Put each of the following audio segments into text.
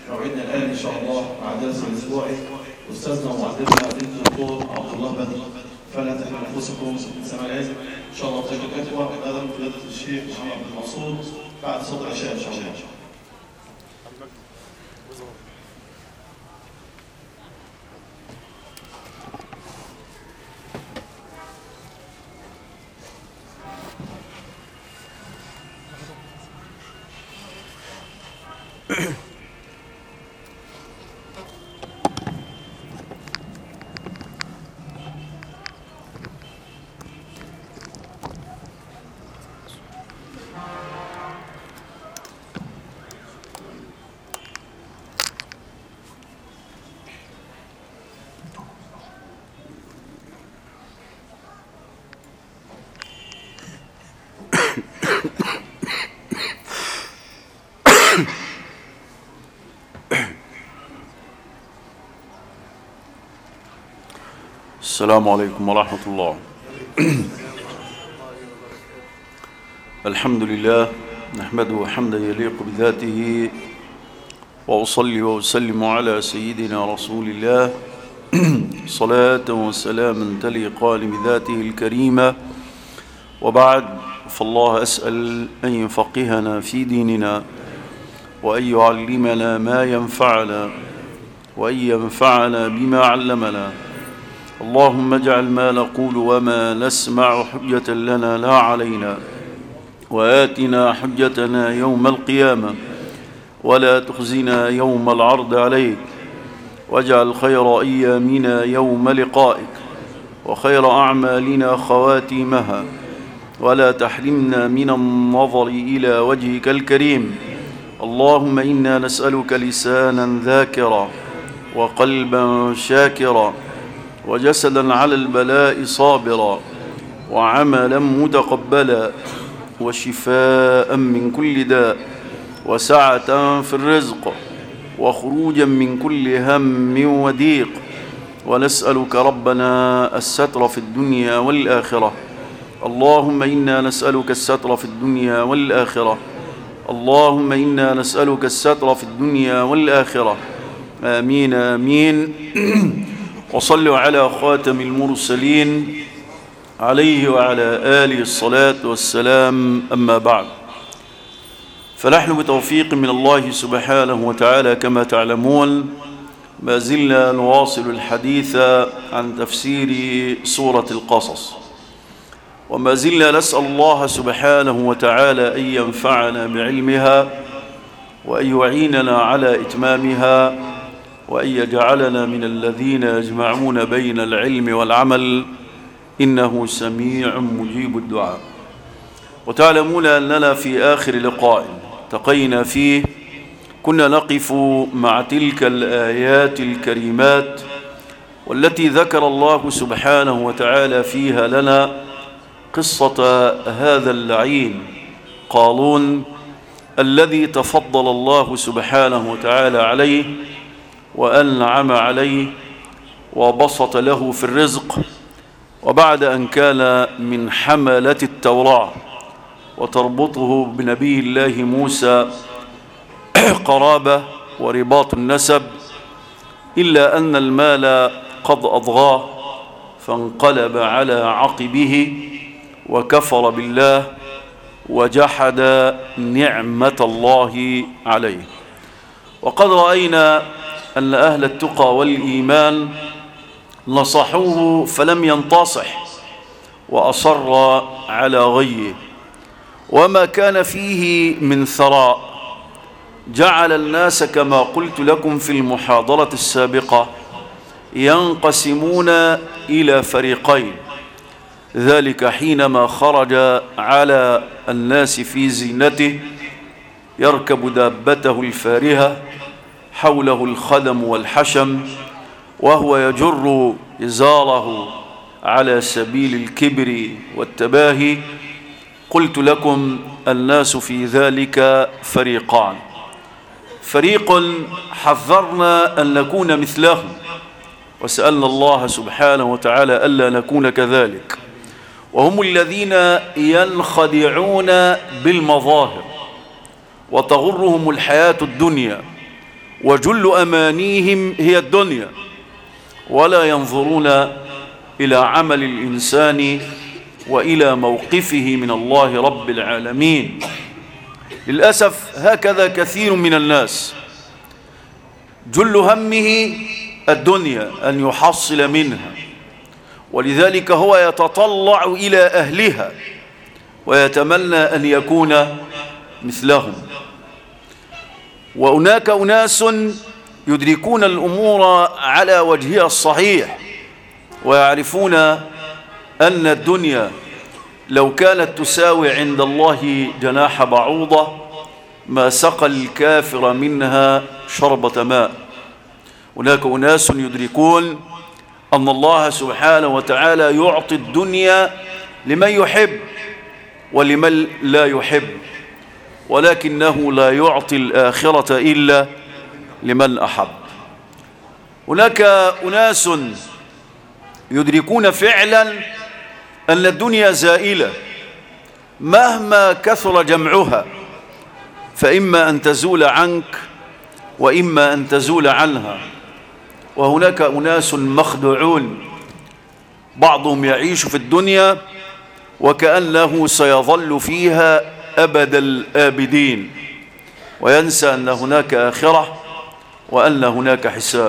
موعدنا الآن إن شاء الله مع درس الأسبوعي أستاذنا ومعلمنا الدكتور عبد الله بدر فلا تهمل أنفسكم من سماع العلم إن شاءالله طيب الأخوة هذا من فضيلة الشيخ محمد عبد المنصور بعد صوت العشاء إن شاء الله السلام عليكم ورحمة الله الحمد لله نحمده حمدا يليق بذاته وأصلي وأسلم على سيدنا رسول الله صلاة وسلاما تليقان بذاته الكريمة وبعد فالله أسأل أن يفقهنا في ديننا وأن يعلمنا ما ينفعنا وأن ينفعنا بما علمنا اللهم اجعل ما نقول وما نسمع حجة لنا لا علينا وآتنا حجتنا يوم القيامة ولا تخزنا يوم العرض عليك واجعل خير أيامنا يوم لقائك وخير أعمالنا خواتيمها ولا تحرمنا من النظر إلى وجهك الكريم اللهم إنا نسألك لسانا ذاكرا وقلبا شاكرا وجسدا على البلاء صابرا وعملا متقبلا وشفاء من كل داء وسعة في الرزق وخروجا من كل هم وضيق ونسألك ربنا الستر في الدنيا والآخرة اللهم إنا نسألك الستر في الدنيا والآخرة اللهم إنا نسألك الستر في الدنيا والآخرة آمين آمين وصلوا على خاتم المرسلين عليه وعلى آله الصلاة والسلام أما بعد فنحن بتوفيق من الله سبحانه وتعالى كما تعلمون ما زلنا نواصل الحديث عن تفسير سورة القصص وما زلنا نسأل الله سبحانه وتعالى أن ينفعنا بعلمها وأن يعيننا على إتمامها وأن يجعلنا من الذين يجمعون بين العلم والعمل إنه سميع مجيب الدعاء وتعلمون أننا في آخر لقاء التقينا فيه كنا نقف مع تلك الآيات الكريمات والتي ذكر الله سبحانه وتعالى فيها لنا قصة هذا اللعين قالون الذي تفضل الله سبحانه وتعالى عليه وأنعم عليه وبسط له في الرزق وبعد أن كان من حملة التوراة وتربطه بنبي الله موسى قرابة ورباط النسب إلا أن المال قد أضغاه فانقلب على عقبه وكفر بالله وجحد نعمة الله عليه وقد رأينا أن أهل التقى والإيمان نصحوه فلم ينتصح وأصر على غيه وما كان فيه من ثراء جعل الناس كما قلت لكم في المحاضرة السابقة ينقسمون إلى فريقين ذلك حينما خرج على الناس في زينته يركب دابته الفارهة حوله الخدم والحشم وهو يجر إزاره على سبيل الكبر والتباهي قلت لكم الناس في ذلك فريقان فريق حذرنا أن نكون مثلهم وسألنا الله سبحانه وتعالى ألا نكون كذلك وهم الذين ينخدعون بالمظاهر وتغرهم الحياة الدنيا وجل أمانيهم هي الدنيا ولا ينظرون إلى عمل الإنسان وإلى موقفه من الله رب العالمين للأسف هكذا كثير من الناس جل همه الدنيا أن يحصل منها ولذلك هو يتطلع إلى أهلها ويتمنى أن يكون مثلهم وهناك أناس يدركون الأمور على وجهها الصحيح ويعرفون أن الدنيا لو كانت تساوي عند الله جناح بعوضة ما سقى الكافر منها شربة ماء هناك أناس يدركون أن الله سبحانه وتعالى يعطي الدنيا لمن يحب ولمن لا يحب ولكنه لا يعطي الآخرة إلا لمن أحب هناك أناس يدركون فعلا أن الدنيا زائلة مهما كثر جمعها فإما أن تزول عنك وإما أن تزول عنها وهناك أناس مخدوعون بعضهم يعيش في الدنيا وكأنه سيظل فيها أبد الآبدين وينسى أن هناك آخرة وأن هناك حساب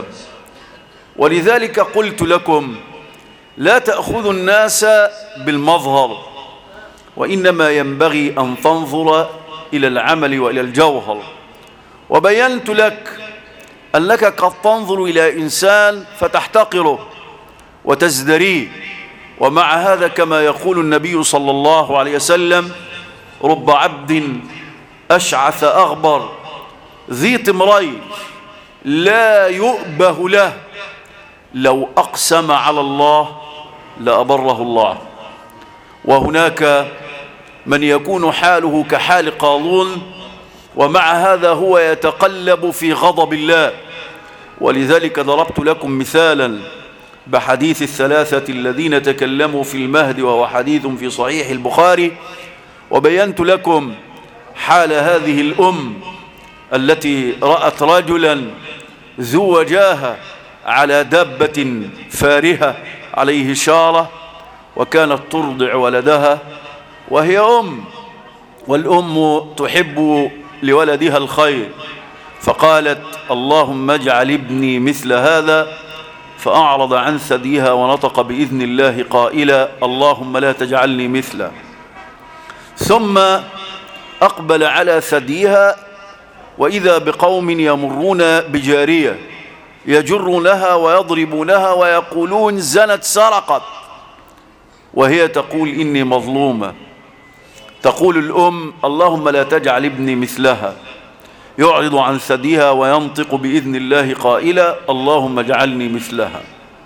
ولذلك قلت لكم لا تأخذوا الناس بالمظهر وإنما ينبغي أن تنظر إلى العمل وإلى الجوهر وبينت لك أنك قد تنظر إلى إنسان فتحتقره وتزدريه ومع هذا كما يقول النبي صلى الله عليه وسلم رب عبد أشعث أغبر ذي تمرين لا يؤبه له لو أقسم على الله لأبره الله وهناك من يكون حاله كحال قارون ومع هذا هو يتقلب في غضب الله ولذلك ضربت لكم مثالا بحديث الثلاثة الذين تكلموا في المهد وهو حديث في صحيح البخاري وبينت لكم حال هذه الأم التي رأت رجلا ذو وجاهة على دابة فارهة عليه شارة وكانت ترضع ولدها وهي أم والأم تحب لولدها الخير فقالت اللهم اجعل ابني مثل هذا فأعرض عن ثديها ونطق بإذن الله قائلا اللهم لا تجعلني مثله ثم أقبل على ثديها وإذا بقوم يمرون بجارية يجرونها ويضربونها ويقولون زنت سرقت وهي تقول إني مظلومة تقول الأم اللهم لا تجعل ابني مثلها يعرض عن ثديها وينطق بإذن الله قائلا اللهم اجعلني مثلها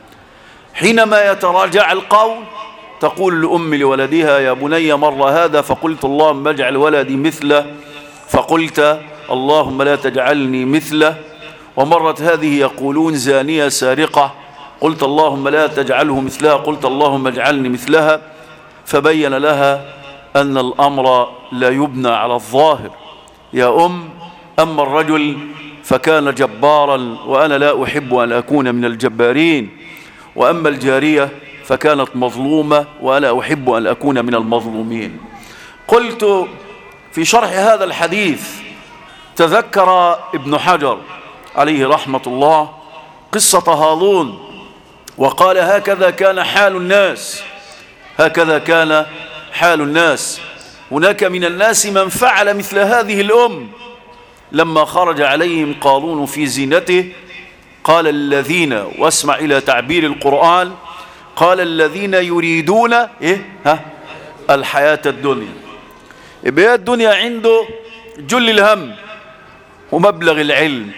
حينما يتراجع القول تقول الأم لولدها يا بني مر هذا فقلت اللهم اجعل ولدي مثله فقلت اللهم لا تجعلني مثله ومرت هذه يقولون زانية سارقة قلت اللهم لا تجعله مثلها قلت اللهم اجعلني مثلها فبين لها أن الأمر لا يبنى على الظاهر يا أم أما الرجل فكان جبارا وأنا لا أحب أن أكون من الجبارين وأما الجارية فكانت مظلومة وأنا أحب أن أكون من المظلومين قلت في شرح هذا الحديث تذكر ابن حجر عليه رحمة الله قصة هارون وقال هكذا كان حال الناس هكذا كان حال الناس هناك من الناس من فعل مثل هذه الأم لما خرج عليهم قارون في زينته قال الذين واسمع إلى تعبير القرآن قال الذين يريدون إيه ها الحياة الدنيا يبقى الدنيا عنده جل الهم ومبلغ العلم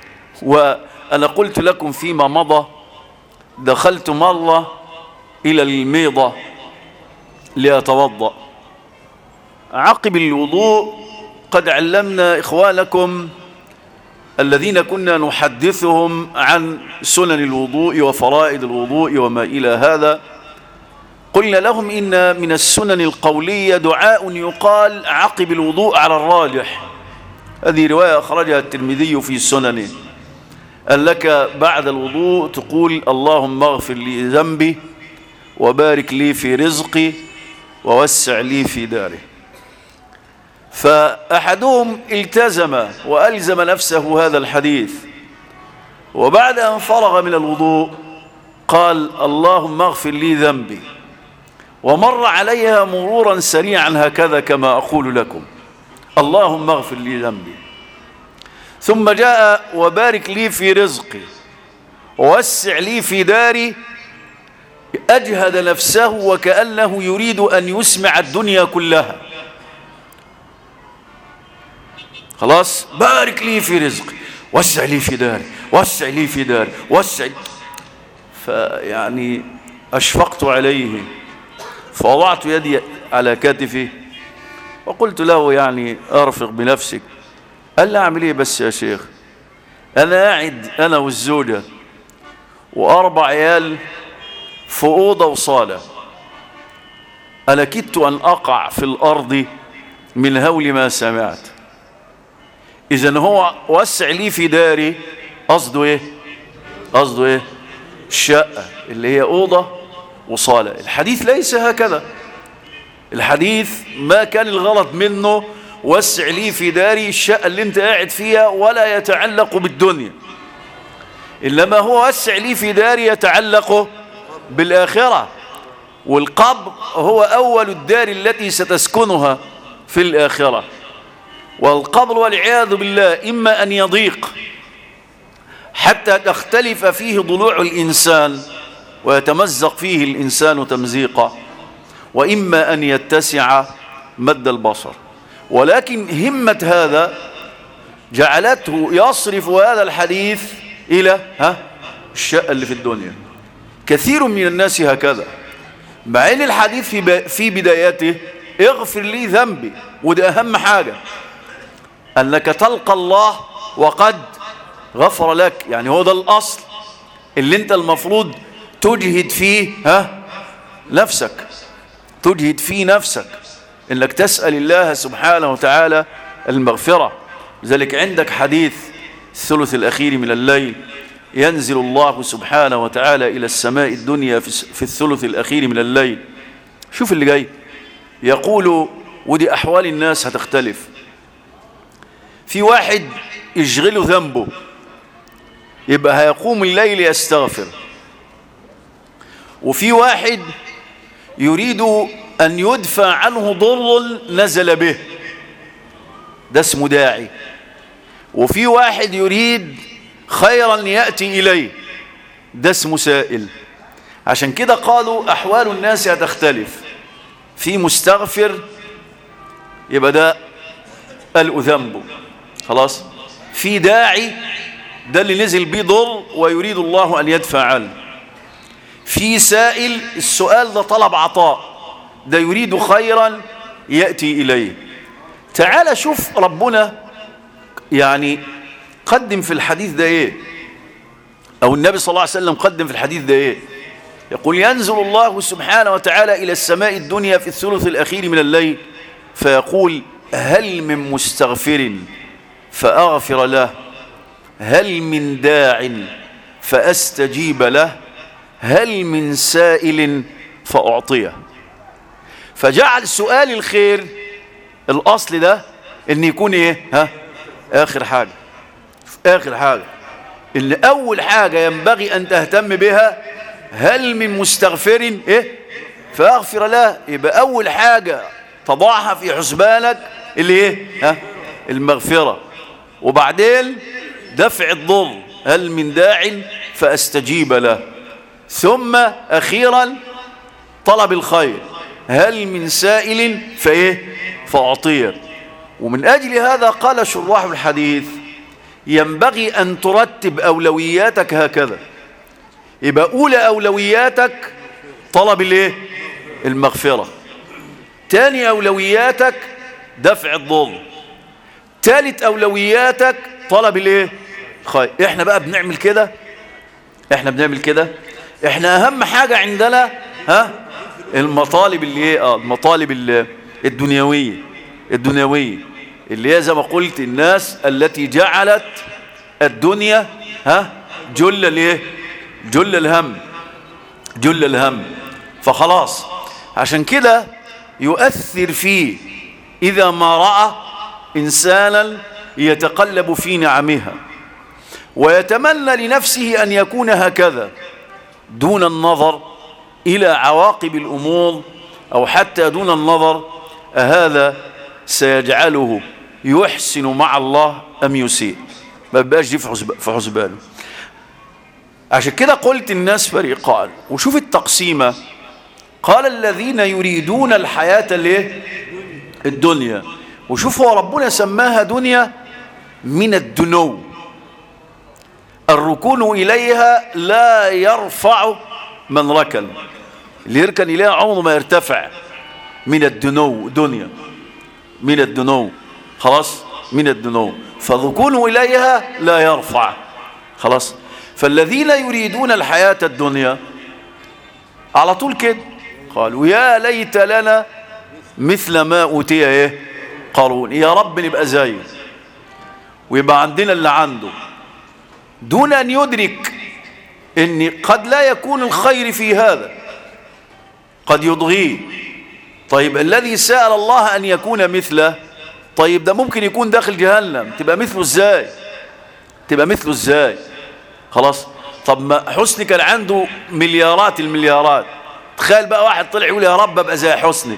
وأنا قلت لكم فيما مضى دخلت مرة إلى الميضة لأتوضأ عقب الوضوء قد علمنا إخوانكم الذين كنا نحدثهم عن سنن الوضوء وفرائض الوضوء وما إلى هذا قلنا لهم إن من السنن القولية دعاء يقال عقب الوضوء على الراجح هذه رواية أخرجها الترمذي في سننه قال لك بعد الوضوء تقول اللهم اغفر لي ذنبي وبارك لي في رزقي ووسع لي في داري فأحدهم التزم وألزم نفسه هذا الحديث وبعد أن فرغ من الوضوء قال اللهم اغفر لي ذنبي ومر عليها مرورا سريعا هكذا كما أقول لكم اللهم اغفر لي ذنبي ثم جاء وبارك لي في رزقي ووسع لي في داري أجهد نفسه وكأنه يريد أن يسمع الدنيا كلها خلاص بارك لي في رزقي وسع لي في داري وسع لي في داري وسع فيعني أشفقت عليه فوضعت يدي على كتفه وقلت له يعني أرفق بنفسك قال لي أعمل إيه بس يا شيخ أنا قاعد أنا والزوجة وأربع عيال في أوضة وصالة أنا كدت أن أقع في الأرض من هول ما سمعت إذا هو وسع لي في داري قصده إيه قصده إيه الشقة اللي هي أوضة وصالة الحديث ليس هكذا الحديث ما كان الغلط منه وسع لي في داري الشقة اللي انت قاعد فيها ولا يتعلق بالدنيا إنما هو وسع لي في داري يتعلق بالآخرة والقبر هو أول الدار التي ستسكنها في الآخرة والقبر والعياذ بالله إما أن يضيق حتى تختلف فيه ضلوع الإنسان ويتمزق فيه الإنسان تمزيقا وإما أن يتسع مد البصر ولكن همة هذا جعلته يصرف هذا الحديث إلى ها الشقة اللي في الدنيا كثير من الناس هكذا مع ان الحديث في في بدايته اغفر لي ذنبي وده اهم حاجة انك تلقى الله وقد غفر لك يعني هو ده الاصل اللي انت المفروض تجهد فيه ها نفسك تجهد فيه نفسك انك تسأل الله سبحانه وتعالى المغفرة لذلك عندك حديث الثلث الاخير من الليل ينزل الله سبحانه وتعالى إلى السماء الدنيا في الثلث الأخير من الليل شوف اللي جاي يقول ودي أحوال الناس هتختلف في واحد يشغله ذنبه يبقى هيقوم الليل يستغفر وفي واحد يريد أن يدفع عنه ضر نزل به ده اسمه داعي وفي واحد يريد خيرا يأتي إليه ده اسمه سائل عشان كده قالوا أحوال الناس هتختلف في مستغفر يبقى ده قلق ذنبه خلاص في داعي ده اللي نزل بيه ضر ويريد الله أن يدفع عنه في سائل السؤال ده طلب عطاء ده يريد خيرا يأتي إليه تعال شوف ربنا يعني قدم في الحديث ده ايه او النبي صلى الله عليه وسلم قدم في الحديث ده ايه يقول ينزل الله سبحانه وتعالى الى السماء الدنيا في الثلث الاخير من الليل فيقول هل من مستغفر فاغفر له هل من داع فاستجيب له هل من سائل فاعطيه فجعل سؤال الخير الاصل ده ان يكون ايه ها اخر حاجه آخر حاجة اللي أول حاجة ينبغي أن تهتم بها هل من مستغفر إيه فأغفر له يبقى أول حاجة تضعها في حسبانك اللي إيه ها المغفرة وبعدين دفع الضر هل من داع فأستجيب له ثم أخيرا طلب الخير هل من سائل فإيه فأعطيه ومن أجل هذا قال شراح الحديث ينبغي أن ترتب أولوياتك هكذا يبقى أولى أولوياتك طلب الايه المغفرة تاني أولوياتك دفع الضر تالت أولوياتك طلب الايه خير احنا بقى بنعمل كده احنا بنعمل كده احنا أهم حاجة عندنا ها المطالب اللي ايه اه المطالب الدنيوية الدنيوية اللي هي زي ما قلت الناس التي جعلت الدنيا ها جل الايه جل الهم جل الهم فخلاص عشان كده يؤثر فيه إذا ما رأى إنسانا يتقلب في نعمها ويتمنى لنفسه أن يكون هكذا دون النظر إلى عواقب الأمور أو حتى دون النظر أهذا سيجعله يحسن مع الله أم يسيء ما بقاش دي في حسبانه عشان كده قلت الناس فريقان وشوف التقسيمة قال الذين يريدون الحياة الايه الدنيا وشوف هو ربنا سماها دنيا من الدنو الركون إليها لا يرفع من ركن اللي يركن إليها عمره ما يرتفع من الدنو دنيا من الدنو خلاص من الدنو فالركون إليها لا يرفع خلاص فالذين يريدون الحياة الدنيا على طول كده قالوا يا ليت لنا مثل ما أوتي ايه قارون يا رب نبقى زيه ويبقى عندنا اللي عنده دون أن يدرك أن قد لا يكون الخير في هذا قد يضغيه طيب الذي سأل الله أن يكون مثله طيب ده ممكن يكون داخل جهنم تبقى مثله ازاي تبقى مثله ازاي خلاص طب ما حسني كان عنده مليارات المليارات تخيل بقى واحد طلع يقول يا رب ابقى زي حسني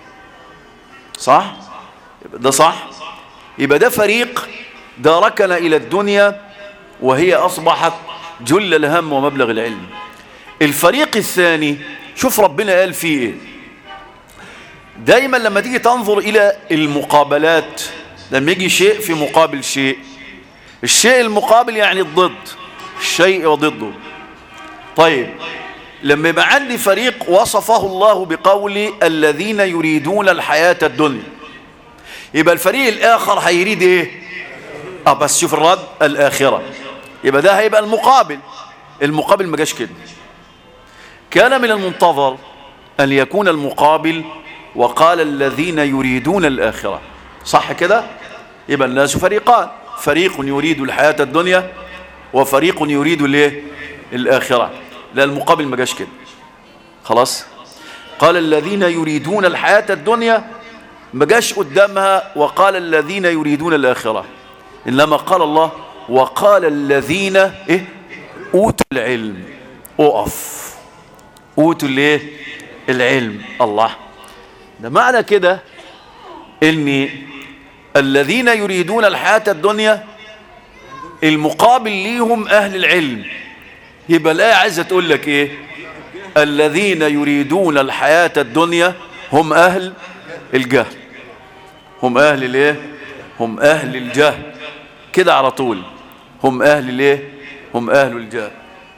صح ده صح يبقى ده فريق ده ركن الى الدنيا وهي اصبحت جل الهم ومبلغ العلم الفريق الثاني شوف ربنا قال فيه ايه دايما لما تيجي تنظر الى المقابلات لما يجي شيء في مقابل شيء الشيء المقابل يعني الضد الشيء وضده طيب لما يبقى عندي فريق وصفه الله بقول الذين يريدون الحياة الدنيا يبقى الفريق الآخر هيريد ايه اه بس شوف الرد الآخرة يبقى ده هيبقى المقابل المقابل ما جاش كده كان من المنتظر أن يكون المقابل وقال الذين يريدون الآخرة صح كده يبقى الناس فريقان فريق يريد الحياة الدنيا وفريق يريد الايه الآخرة لا المقابل ما جاش كده خلاص قال الذين يريدون الحياة الدنيا ما جاش قدامها وقال الذين يريدون الآخرة إنما قال الله وقال الذين إيه أوتوا العلم أقف أوتوا الايه العلم الله ده معنى كده ان الذين يريدون الحياة الدنيا المقابل ليهم اهل العلم يبقى الآية عايزة تقول لك ايه الذين يريدون الحياة الدنيا هم اهل الجهل هم اهل الايه هم اهل الجهل كده على طول هم اهل الايه هم اهل الجهل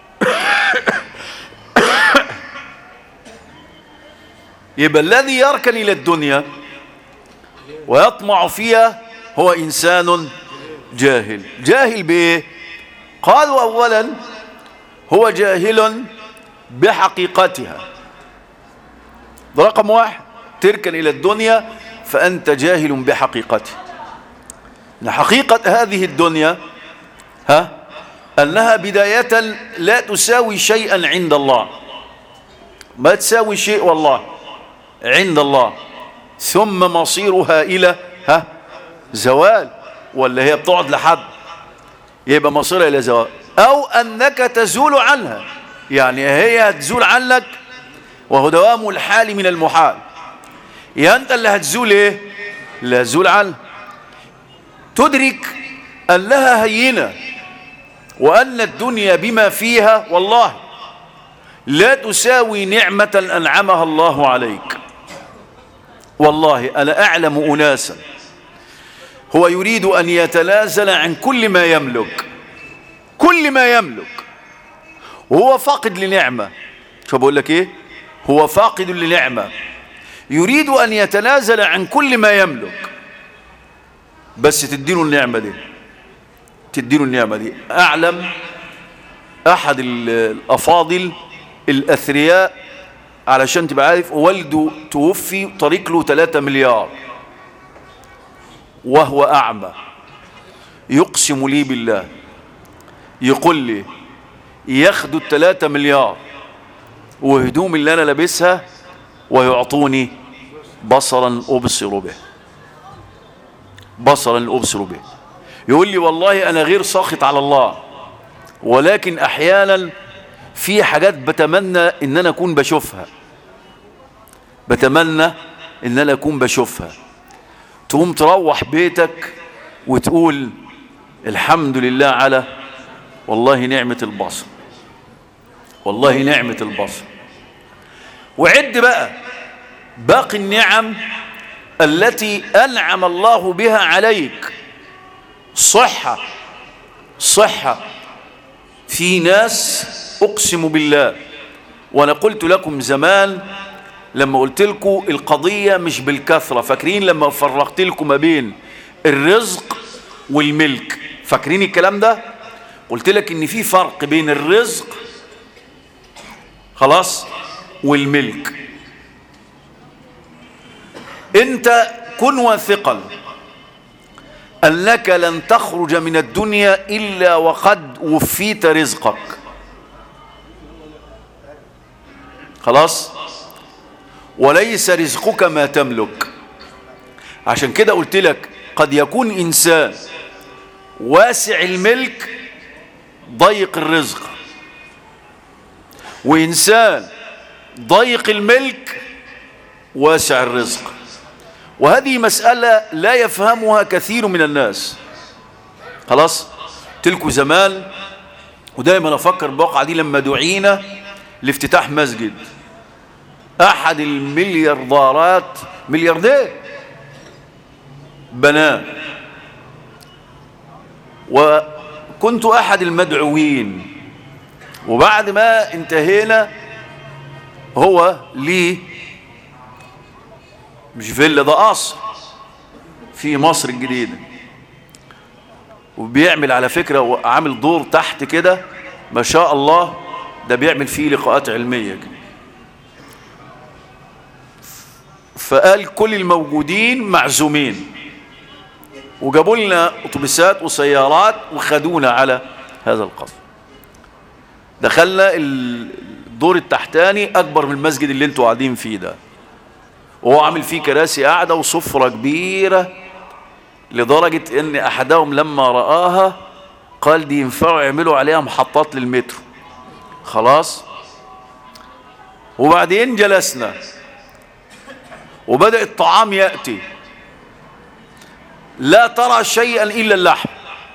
يبقى الذي يركن إلى الدنيا ويطمع فيها هو إنسان جاهل جاهل بإيه قالوا أولا هو جاهل بحقيقتها ده رقم واحد تركن إلى الدنيا فأنت جاهل بحقيقتها حقيقة هذه الدنيا ها أنها بداية لا تساوي شيئا عند الله ما تساوي شيء والله عند الله ثم مصيرها إلى ها زوال ولا هي بتقعد لحد يبقى مصيرها إلى زوال أو أنك تزول عنها يعني هي هتزول عنك وهو دوام الحال من المحال يا أنت اللي هتزول إيه لا تزول عنها تدرك أنها هينة وأن الدنيا بما فيها والله لا تساوي نعمة أنعمها الله عليك والله أنا أعلم أناسا هو يريد أن يتنازل عن كل ما يملك كل ما يملك وهو فاقد لنعمة شو بقول لك إيه هو فاقد لنعمة يريد أن يتنازل عن كل ما يملك بس تدينه النعمة دي تدينه النعمة دي أعلم أحد الأفاضل الأثرياء علشان تبقى عارف والده توفي طريق له 3 مليار وهو أعمى يقسم لي بالله يقول لي ياخدوا التلاتة مليار وهدوم اللي انا لابسها ويعطوني بصرا ابصر به بصرا ابصر به يقول لي والله انا غير ساخط على الله ولكن احيانا في حاجات بتمنى ان انا اكون بشوفها بتمنى ان انا اكون بشوفها تقوم تروح بيتك وتقول الحمد لله على والله نعمة البصر والله نعمة البصر وعد بقى باقي النعم التي أنعم الله بها عليك صحة صحة في ناس أقسم بالله وأنا قلت لكم زمان لما قلت لكم القضية مش بالكثرة فاكرين لما فرقت لكم ما بين الرزق والملك فاكرين الكلام ده قلت لك ان في فرق بين الرزق خلاص والملك انت كن واثقا انك لن تخرج من الدنيا الا وقد وفيت رزقك خلاص وليس رزقك ما تملك عشان كده قلت لك قد يكون انسان واسع الملك ضيق الرزق وإنسان ضيق الملك واسع الرزق وهذه مسألة لا يفهمها كثير من الناس خلاص تلك زمان ودايما أفكر بواقع دي لما دعينا لافتتاح مسجد أحد الملياردارات ملياردير بناه وكنت أحد المدعوين وبعد ما انتهينا هو ليه مش فيلا ده قصر في مصر الجديدة وبيعمل على فكرة عامل دور تحت كده ما شاء الله ده بيعمل فيه لقاءات علمية كده فقال كل الموجودين معزومين وجابوا لنا اتوبيسات وسيارات وخدونا على هذا القصر دخلنا الدور التحتاني اكبر من المسجد اللي انتوا قاعدين فيه ده وهو عامل فيه كراسي قاعده وسفره كبيره لدرجه ان احدهم لما راها قال دي ينفعوا يعملوا عليها محطات للمترو خلاص وبعدين جلسنا وبدأ الطعام يأتي لا ترى شيئا إلا اللحم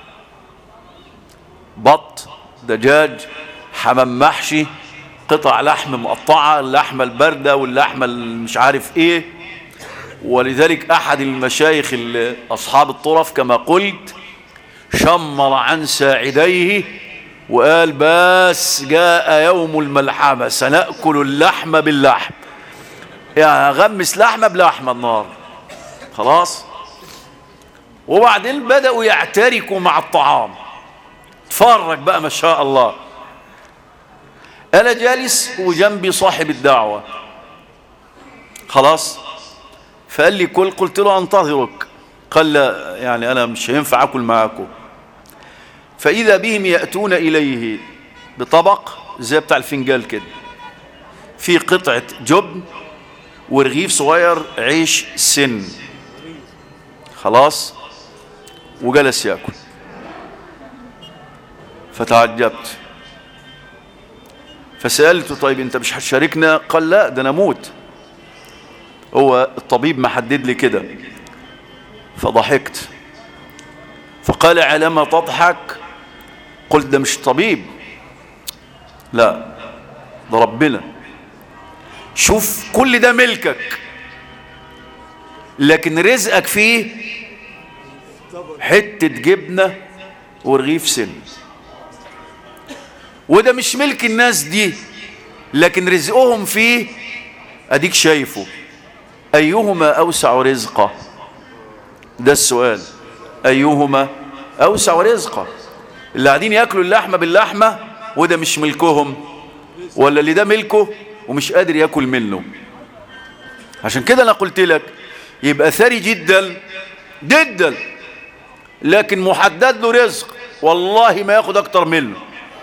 بط دجاج حمام محشي قطع لحم مقطعة اللحمة الباردة واللحمة مش عارف ايه ولذلك احد المشايخ اصحاب الطرف كما قلت شمر عن ساعديه وقال بس جاء يوم الملحمة سنأكل اللحم باللحم يعني غمس لحمة بلحمة النار خلاص وبعدين بدأوا يعتركوا مع الطعام تفرج بقى ما شاء الله أنا جالس وجنبي صاحب الدعوة خلاص فقال لي كل قلت له انتظرك قال لا يعني أنا مش هينفع أكل معاكم فإذا بهم يأتون إليه بطبق زي بتاع الفنجال كده في قطعة جبن ورغيف صغير عيش سن خلاص وجلس ياكل فتعجبت فسألته طيب انت مش هتشاركنا قال لا ده انا اموت هو الطبيب محدد لي كده فضحكت فقال على ما تضحك قلت ده مش طبيب لا ده ربنا شوف كل ده ملكك لكن رزقك فيه حتة جبنة ورغيف سن وده مش ملك الناس دي لكن رزقهم فيه اديك شايفه ايهما اوسع رزقا ده السؤال ايهما اوسع رزقا اللي قاعدين ياكلوا اللحمه باللحمه وده مش ملكهم ولا اللي ده ملكه ومش قادر ياكل منه عشان كده انا قلت لك يبقى ثري جدا جدا لكن محدد له رزق والله ما ياخد اكتر منه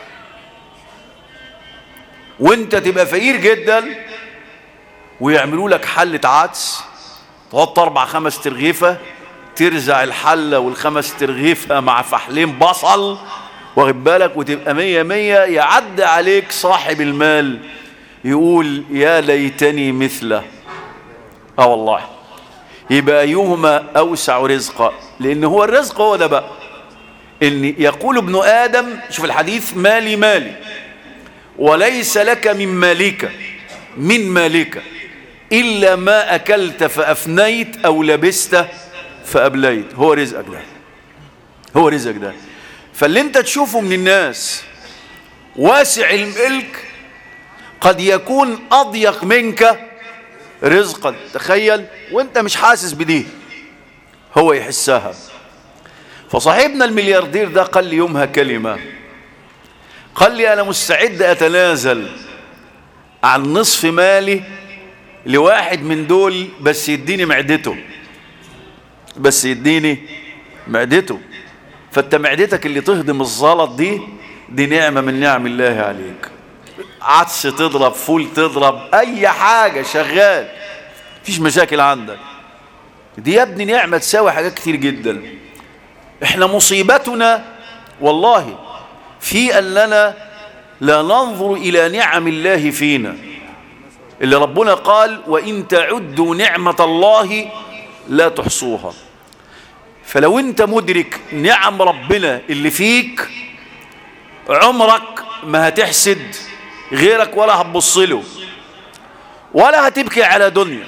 وانت تبقى فقير جدا ويعملوا لك حلة عدس تحط اربع خمس ترغيفة ترزع الحلة والخمس ترغيفة مع فحلين بصل واخد بالك وتبقى مية مية يعدي عليك صاحب المال يقول يا ليتني مثله اه والله يبقى ايهما اوسع رزقا لان هو الرزق هو ده بقى ان يقول ابن ادم شوف الحديث مالي مالي وليس لك من مالك من مالك الا ما اكلت فافنيت او لبست فابليت هو رزقك ده هو رزقك ده فاللي انت تشوفه من الناس واسع الملك قد يكون اضيق منك رزقا تخيل وانت مش حاسس بدي هو يحسها فصاحبنا الملياردير ده قال لي يومها كلمة قال لي انا مستعد اتنازل عن نصف مالي لواحد من دول بس يديني معدته بس يديني معدته فانت معدتك اللي تهضم الزلط دي دي نعمة من نعم الله عليك عدس تضرب فول تضرب اي حاجة شغال مفيش مشاكل عندك دي يا ابني نعمة تساوي حاجات كتير جدا احنا مصيبتنا والله في اننا لا ننظر الى نعم الله فينا اللي ربنا قال وان تعدوا نعمة الله لا تحصوها فلو انت مدرك نعم ربنا اللي فيك عمرك ما هتحسد غيرك ولا هتبص له ولا هتبكي على دنيا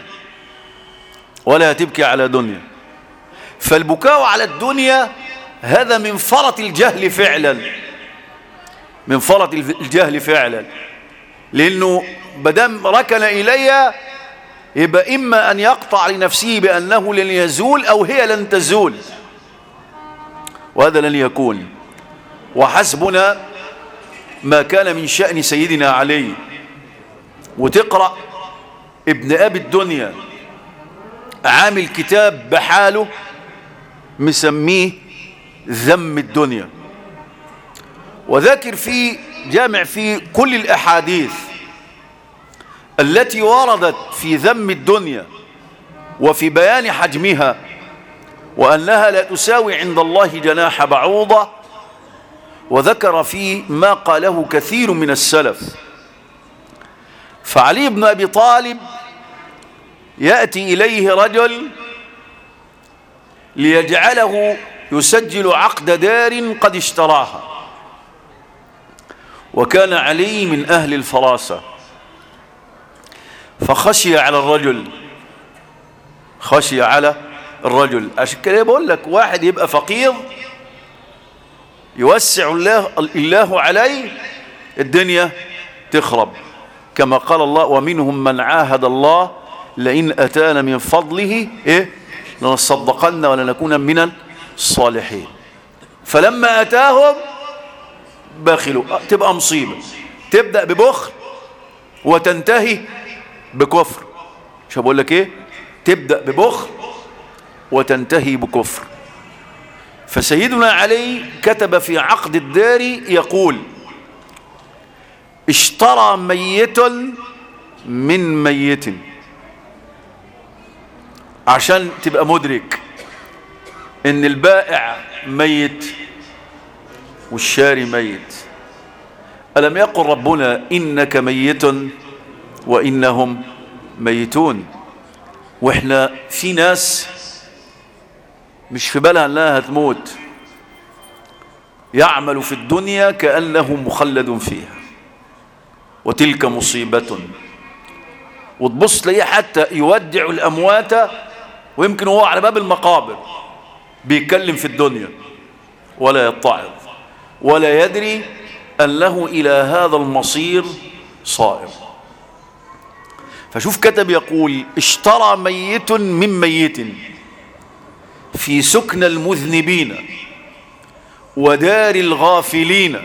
ولا هتبكي على دنيا فالبكاء على الدنيا هذا من فرط الجهل فعلا من فرط الجهل فعلا لانه بدم ركن الي يبقى اما ان يقطع لنفسه بانه لن يزول او هي لن تزول وهذا لن يكون وحسبنا ما كان من شأن سيدنا علي وتقرأ ابن أبي الدنيا عامل كتاب بحاله مسميه ذم الدنيا وذاكر فيه جامع فيه كل الأحاديث التي وردت في ذم الدنيا وفي بيان حجمها وأنها لا تساوي عند الله جناح بعوضة وذكر فيه ما قاله كثير من السلف فعلي بن أبي طالب يأتي إليه رجل ليجعله يسجل عقد دار قد اشتراها وكان علي من أهل الفراسة فخشي على الرجل خشي على الرجل عشان كده بقول لك واحد يبقى فقير يوسع الله الله عليه الدنيا تخرب كما قال الله ومنهم من عاهد الله لئن أتانا من فضله إيه لنصدقن ولنكون من الصالحين فلما أتاهم بخلوا تبقى مصيبة تبدأ ببخل وتنتهي بكفر مش بقول لك ايه تبدأ ببخل وتنتهي بكفر فسيدنا علي كتب في عقد الدار يقول اشترى ميت من ميت عشان تبقى مدرك ان البائع ميت والشاري ميت ألم يقل ربنا إنك ميت وإنهم ميتون وإحنا في ناس مش في بالها أنها هتموت يعمل في الدنيا كأنه مخلد فيها وتلك مصيبة وتبص تلاقيه حتى يودع الأموات ويمكن هو على باب المقابر بيتكلم في الدنيا ولا يتعظ ولا يدري أنه إلى هذا المصير صائر فشوف كتب يقول اشترى ميت من ميت في سكن المذنبين ودار الغافلين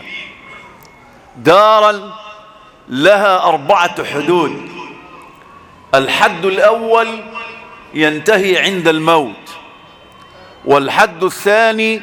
دارا لها أربعة حدود الحد الأول ينتهي عند الموت والحد الثاني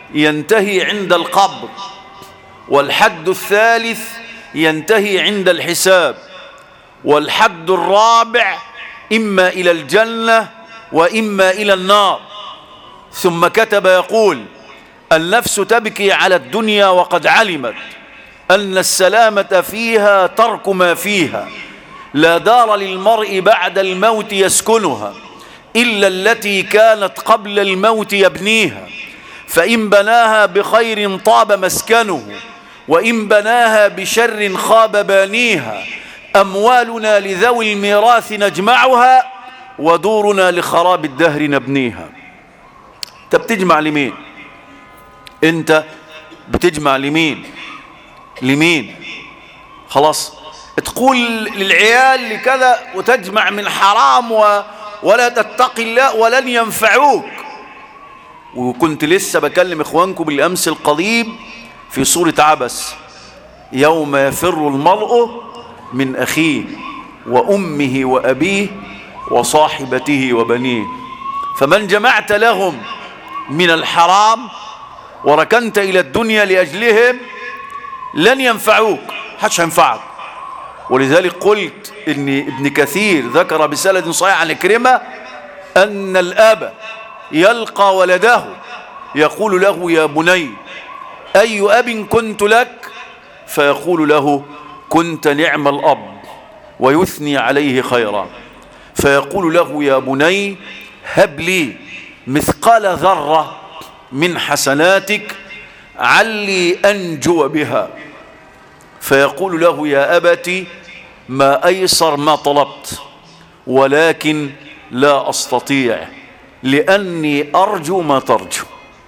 ينتهي عند القبر والحد الثالث ينتهي عند الحساب والحد الرابع إما إلى الجنة وإما إلى النار ثم كتب يقول النفس تبكي على الدنيا وقد علمت أن السلامة فيها ترك ما فيها لا دار للمرء بعد الموت يسكنها إلا التي كانت قبل الموت يبنيها فإن بناها بخير طاب مسكنه وإن بناها بشر خاب بانيها أموالنا لذوي الميراث نجمعها ودورنا لخراب الدهر نبنيها انت بتجمع لمين انت بتجمع لمين لمين خلاص تقول للعيال لكذا وتجمع من حرام و ولا تتقي الله ولن ينفعوك وكنت لسه بكلم اخوانكم بالامس القضيب في سورة عبس يوم يفر المرء من اخيه وامه وابيه وصاحبته وبنيه فمن جمعت لهم من الحرام وركنت الى الدنيا لاجلهم لن ينفعوك حدش ينفعك ولذلك قلت ان ابن كثير ذكر بسند صحيح عن كريمة ان الاب يلقى ولده يقول له يا بني اي اب كنت لك فيقول له كنت نعم الاب ويثني عليه خيرا فيقول له يا بني هب لي مثقال ذرة من حسناتك علي أنجو بها فيقول له يا أبت ما أيسر ما طلبت ولكن لا أستطيع لأني أرجو ما ترجو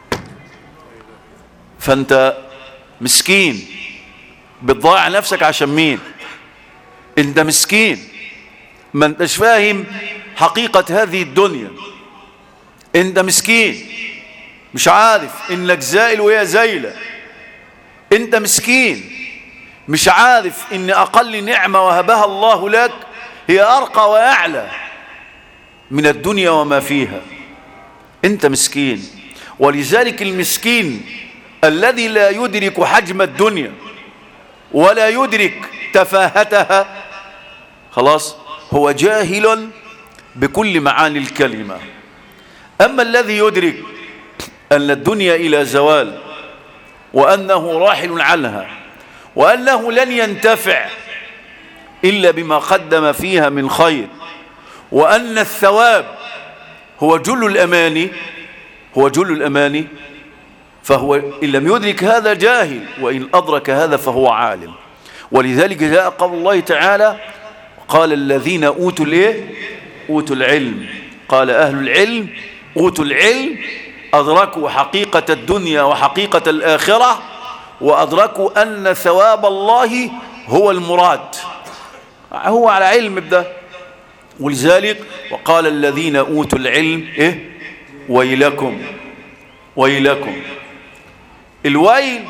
فأنت مسكين بتضيع نفسك عشان مين انت مسكين ما انتش فاهم حقيقة هذه الدنيا انت مسكين مش عارف انك زائل وهي زايلة انت مسكين مش عارف ان اقل نعمة وهبها الله لك هي ارقى واعلى من الدنيا وما فيها انت مسكين ولذلك المسكين الذي لا يدرك حجم الدنيا ولا يدرك تفاهتها خلاص هو جاهل بكل معاني الكلمة أما الذي يدرك أن الدنيا إلى زوال وأنه راحل عنها وأنه لن ينتفع إلا بما قدم فيها من خير وأن الثواب هو جل الأماني هو جل الأماني فهو إن لم يدرك هذا جاهل وإن أدرك هذا فهو عالم ولذلك جاء قول الله تعالى قال الذين أوتوا الإيه؟ أوتوا العلم قال أهل العلم أوتوا العلم أدركوا حقيقة الدنيا وحقيقة الآخرة وأدركوا أن ثواب الله هو المراد هو على علم بده ولذلك وقال الذين أوتوا العلم إيه ويلكم ويلكم الويل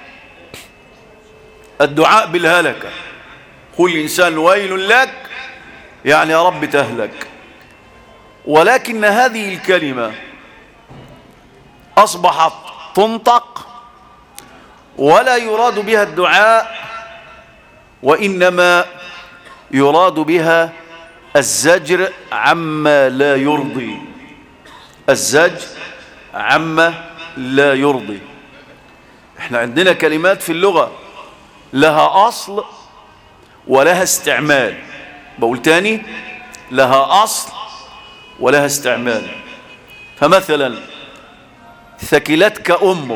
الدعاء بالهلكة قل الإنسان ويل لك يعني يا رب تهلك ولكن هذه الكلمة أصبحت تنطق ولا يراد بها الدعاء وإنما يراد بها الزجر عما لا يرضي الزجر عما لا يرضي احنا عندنا كلمات في اللغة لها أصل ولها استعمال بقول تاني لها أصل ولها استعمال فمثلا ثكلتك أمك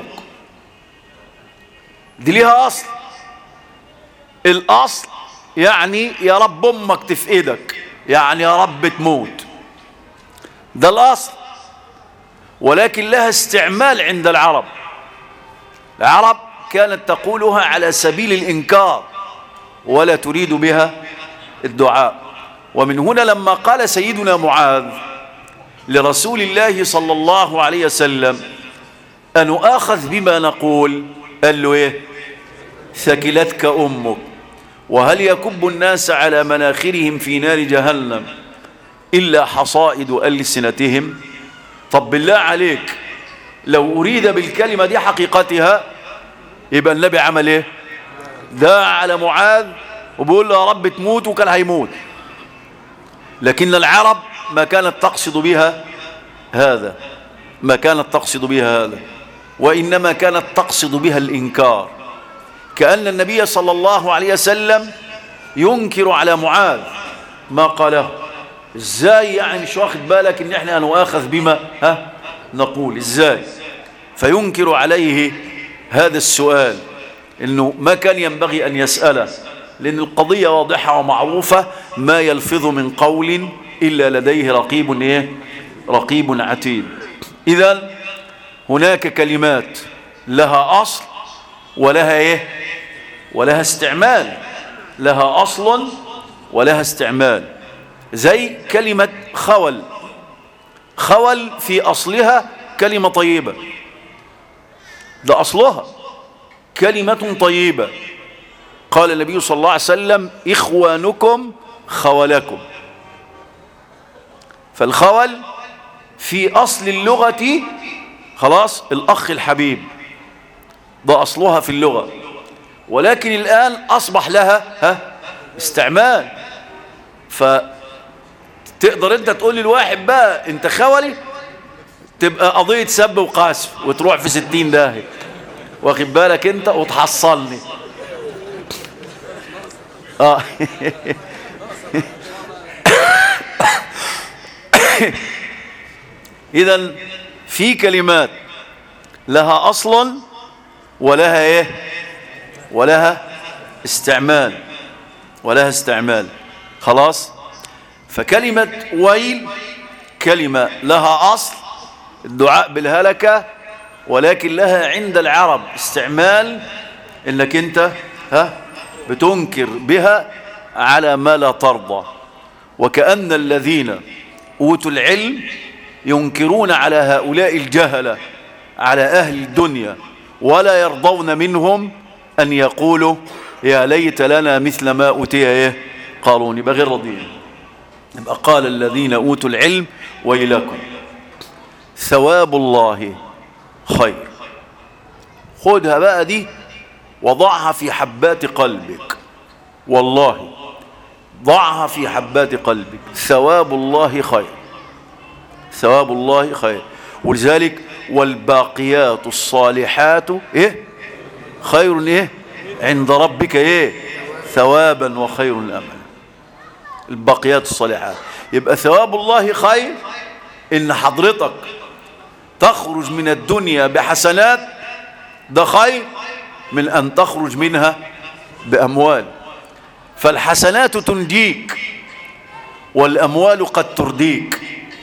دي ليها أصل الأصل يعني يا رب أمك تفقدك يعني يا رب تموت ده الأصل ولكن لها استعمال عند العرب العرب كانت تقولها على سبيل الإنكار ولا تريد بها الدعاء ومن هنا لما قال سيدنا معاذ لرسول الله صلى الله عليه وسلم أن أخذ بما نقول قال له إيه ثكلتك أمك وهل يكب الناس على مناخرهم في نار جهنم إلا حصائد ألسنتهم طب بالله عليك لو أريد بالكلمة دي حقيقتها يبقى النبي عمل ايه دعا على معاذ وبيقول له يا رب تموت وكان هيموت لكن العرب ما كانت تقصد بها هذا ما كانت تقصد بها هذا وإنما كانت تقصد بها الإنكار كأن النبي صلى الله عليه وسلم ينكر على معاذ ما قاله ازاي يعني مش واخد بالك ان احنا نؤاخذ بما ها نقول ازاي فينكر عليه هذا السؤال انه ما كان ينبغي ان يسأله لان القضية واضحة ومعروفة ما يلفظ من قول الا لديه رقيب ايه رقيب عتيد اذا هناك كلمات لها اصل ولها ايه ولها استعمال لها اصل ولها استعمال زي كلمة خول خول في اصلها كلمة طيبة ده اصلها كلمة طيبة قال النبي صلى الله عليه وسلم اخوانكم خولكم فالخول في اصل اللغة خلاص الاخ الحبيب ده اصلها في اللغة ولكن الان اصبح لها ها استعمال فتقدر انت تقول للواحد بقى انت خولي تبقى قضية سب وقاسف وتروح في ستين داهية واخد بالك انت وتحصلني اه اذا في كلمات لها اصلا ولها ايه ولها استعمال ولها استعمال خلاص فكلمة ويل كلمة لها أصل الدعاء بالهلكة ولكن لها عند العرب استعمال انك انت ها بتنكر بها على ما لا ترضى وكأن الذين أوتوا العلم ينكرون على هؤلاء الجهلة على أهل الدنيا ولا يرضون منهم أن يقولوا يا ليت لنا مثل ما أوتي إيه قارون يبقى غير راضيين يبقى قال الذين أوتوا العلم ويلكم ثواب الله خير خدها بقى دي وضعها في حبات قلبك والله ضعها في حبات قلبك ثواب الله خير ثواب الله خير ولذلك والباقيات الصالحات ايه خير ايه عند ربك ايه ثوابا وخير الامل الباقيات الصالحات يبقى ثواب الله خير ان حضرتك تخرج من الدنيا بحسنات ده خير من ان تخرج منها باموال فالحسنات تنجيك والاموال قد ترديك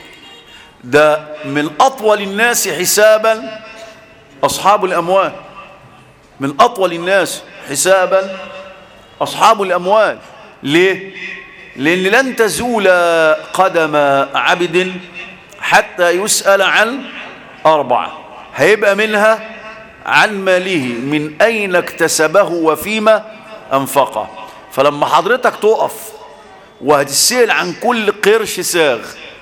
ده من اطول الناس حسابا اصحاب الاموال من اطول الناس حسابا اصحاب الاموال ليه لان لن تزول قدم عبد حتى يسأل عن اربعة هيبقى منها عن ماله من اين اكتسبه وفيما انفقه فلما حضرتك تقف وهتسأل عن كل قرش ساغ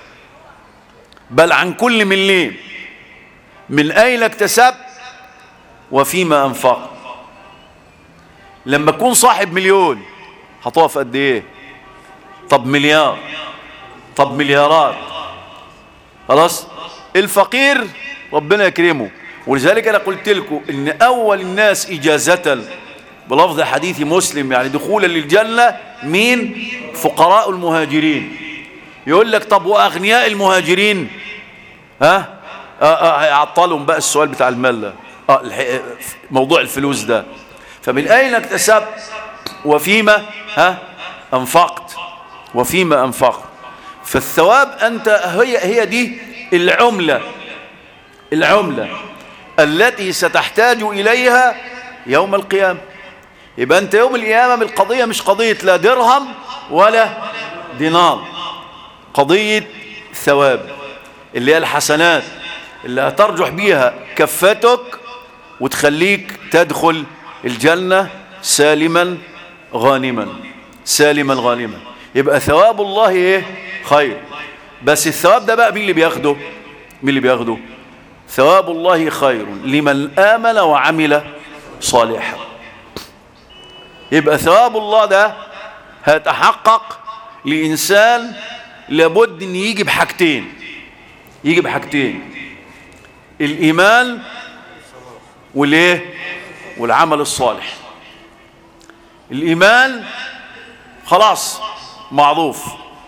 بل عن كل مليم من اين اكتسبت وفيما انفقت لما تكون صاحب مليون هتقف قد ايه طب مليار طب مليارات خلاص الفقير ربنا يكرمه ولذلك انا قلت لكم ان اول الناس اجازة بلفظ حديث مسلم يعني دخولا للجنة مين فقراء المهاجرين يقول لك طب واغنياء المهاجرين ها آه آه هيعطلهم بقى السؤال بتاع المال ده آه الح- موضوع الفلوس ده فمن اين اكتسبت وفيما ها انفقت وفيما انفقت فالثواب انت هي هي دي العمله العمله التي ستحتاج اليها يوم القيامه يبقى انت يوم القيامه القضيه مش قضيه لا درهم ولا دينار قضيه ثواب اللي هي الحسنات اللي هترجح بيها كفتك وتخليك تدخل الجنة سالما غانما سالما غانما يبقى ثواب الله ايه خير بس الثواب ده بقى مين اللي بياخده مين اللي بياخده ثواب الله خير لمن آمن وعمل صالحا يبقى ثواب الله ده هيتحقق لإنسان لابد أن يجي بحاجتين يجي بحاجتين الإيمان والإيه والعمل الصالح الإيمان خلاص معروف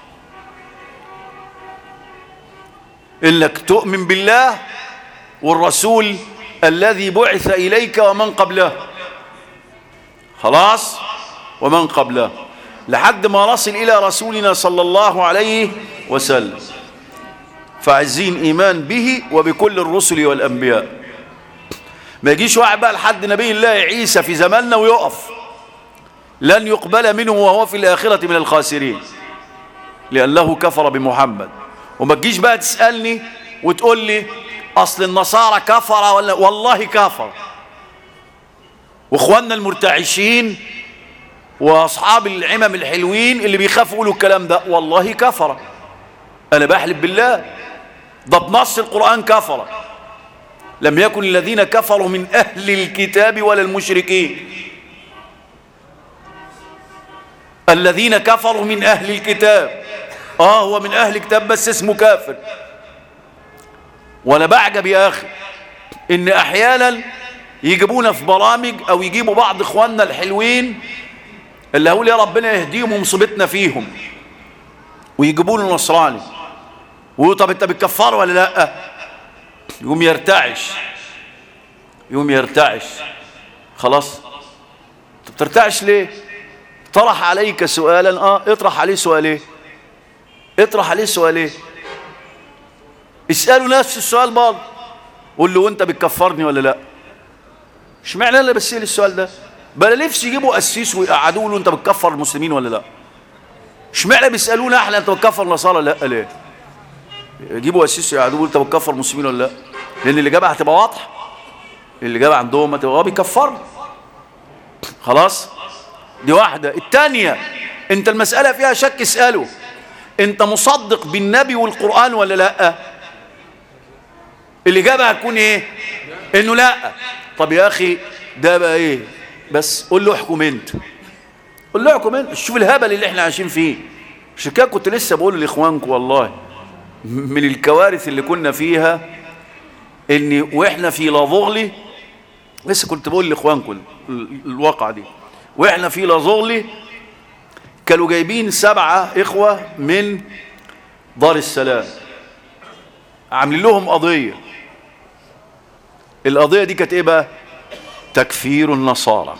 إنك تؤمن بالله والرسول الذي بعث إليك ومن قبله خلاص ومن قبله لحد ما نصل إلى رسولنا صلى الله عليه وسلم فعايزين إيمان به وبكل الرسل والأنبياء ما يجيش واحد بقى لحد نبي الله عيسى في زماننا ويقف لن يقبل منه وهو في الآخرة من الخاسرين لأنه كفر بمحمد وما تجيش بقى تسألني وتقول لي أصل النصارى كفر ولا والله كفر واخواننا المرتعشين واصحاب العمم الحلوين اللي بيخافوا يقولوا الكلام ده والله كفر انا بحلف بالله ده بنص القرآن كفر لم يكن الذين كفروا من اهل الكتاب ولا المشركين الذين كفروا من اهل الكتاب اه هو من اهل الكتاب بس اسمه كافر وانا بعجب يا اخي ان احيانا يجيبونا في برامج او يجيبوا بعض اخواننا الحلوين اللي هقول يا ربنا يهديهم ومصيبتنا فيهم ويجيبوا له نصراني ويقول طب انت بتكفر ولا لا يقوم يرتعش يقوم يرتعش خلاص طب ترتعش ليه طرح عليك سؤالا اه اطرح عليه سؤالين اطرح عليه سؤالين اسأله نفس السؤال برضه قول له وانت بتكفرني ولا لا مش معنى انا بسأل السؤال ده بلا نفسي يجيبوا قسيس ويقعدوا له انت بتكفر المسلمين ولا لا مش معنى بيسالونا احنا انت بتكفر النصارى لا ليه يجيبوا قسيس يقعدوا له انت بتكفر المسلمين ولا لا لان الاجابه هتبقى واضحه الاجابه عندهم هتبقى اه بيكفروا خلاص دي واحده الثانيه انت المساله فيها شك اساله انت مصدق بالنبي والقران ولا لا الاجابه هتكون ايه انه لا طب يا اخي ده بقى ايه بس قول له احكم انت قول له احكم انت شوف الهبل اللي احنا عايشين فيه عشان كده كنت لسه بقول لاخوانكم والله من الكوارث اللي كنا فيها ان واحنا في لافغلي لسه كنت بقول لاخوانكم الواقعه دي واحنا في لازغلي كانوا جايبين سبعه اخوه من دار السلام عاملين لهم قضيه القضيه دي كانت ايه بقى تكفير النصارى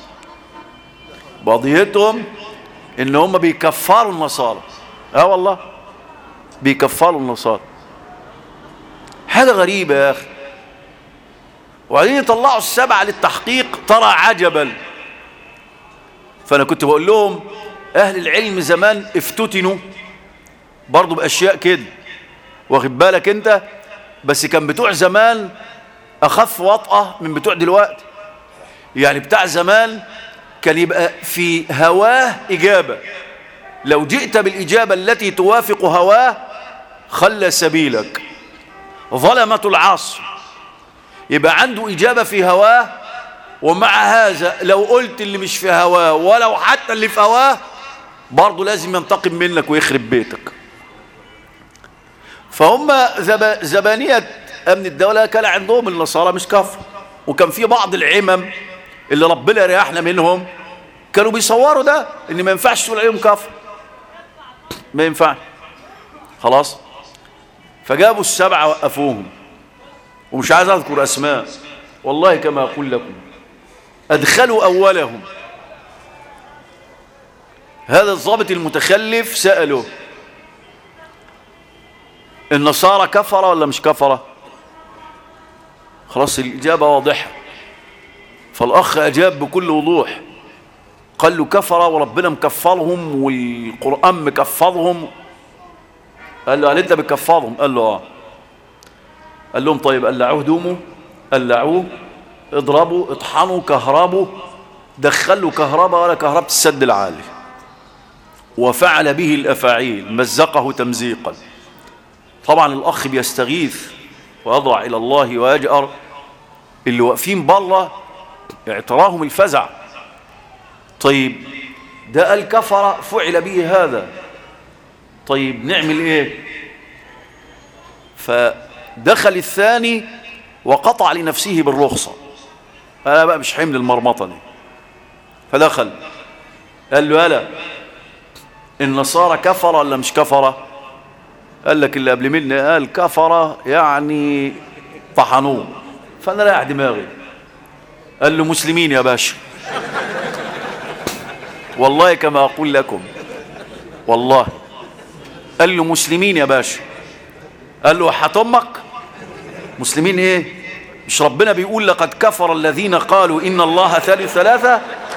قضيتهم ان هم بيكفروا النصارى اه والله بيكفروا النصارى حاجه غريبه يا اخي وبعدين يطلعوا السبعه للتحقيق ترى عجبا فانا كنت بقول لهم اهل العلم زمان افتتنوا برضو باشياء كده واخد بالك انت بس كان بتوع زمان اخف وطأة من بتوع دلوقتي يعني بتاع زمان كان يبقى في هواه إجابة لو جئت بالإجابة التي توافق هواه خلى سبيلك ظلمة العصر يبقى عنده إجابة في هواه ومع هذا لو قلت اللي مش في هواه ولو حتى اللي في هواه برضه لازم ينتقم منك ويخرب بيتك فهم زب... زبانية أمن الدولة كان عندهم النصارى مش كفر وكان في بعض العمم اللي ربنا ريحنا منهم كانوا بيصوروا ده ان ما ينفعش تقول عليهم كفر ما ينفعش خلاص فجابوا السبعة وقفوهم ومش عايز اذكر اسماء والله كما اقول لكم ادخلوا اولهم هذا الضابط المتخلف سأله النصارى كفرة ولا مش كفرة خلاص الإجابة واضحة فالأخ أجاب بكل وضوح قال له كفر وربنا مكفرهم والقرآن مكفرهم قال له هل أنت بكفرهم قال له آه قال لهم طيب قلعوه دومه قلعوه اضربوا اطحنوا كهربوا دخلوا كهرباء ولا كهربة السد العالي وفعل به الأفاعيل مزقه تمزيقا طبعا الأخ بيستغيث ويضرع إلى الله ويجأر اللي واقفين بره اعتراهم الفزع طيب ده قال كفر فعل به هذا طيب نعمل ايه فدخل الثاني وقطع لنفسه بالرخصة انا بقى مش حمل المرمطة دي فدخل قال له هلا النصارى كفر ولا مش كفر قال لك اللي قبل مني قال كفر يعني طحنوه فانا رايح دماغي قال له مسلمين يا باشا والله كما اقول لكم والله قال له مسلمين يا باشا قال له حتمك مسلمين ايه مش ربنا بيقول لقد كفر الذين قالوا ان الله ثالث ثلاثه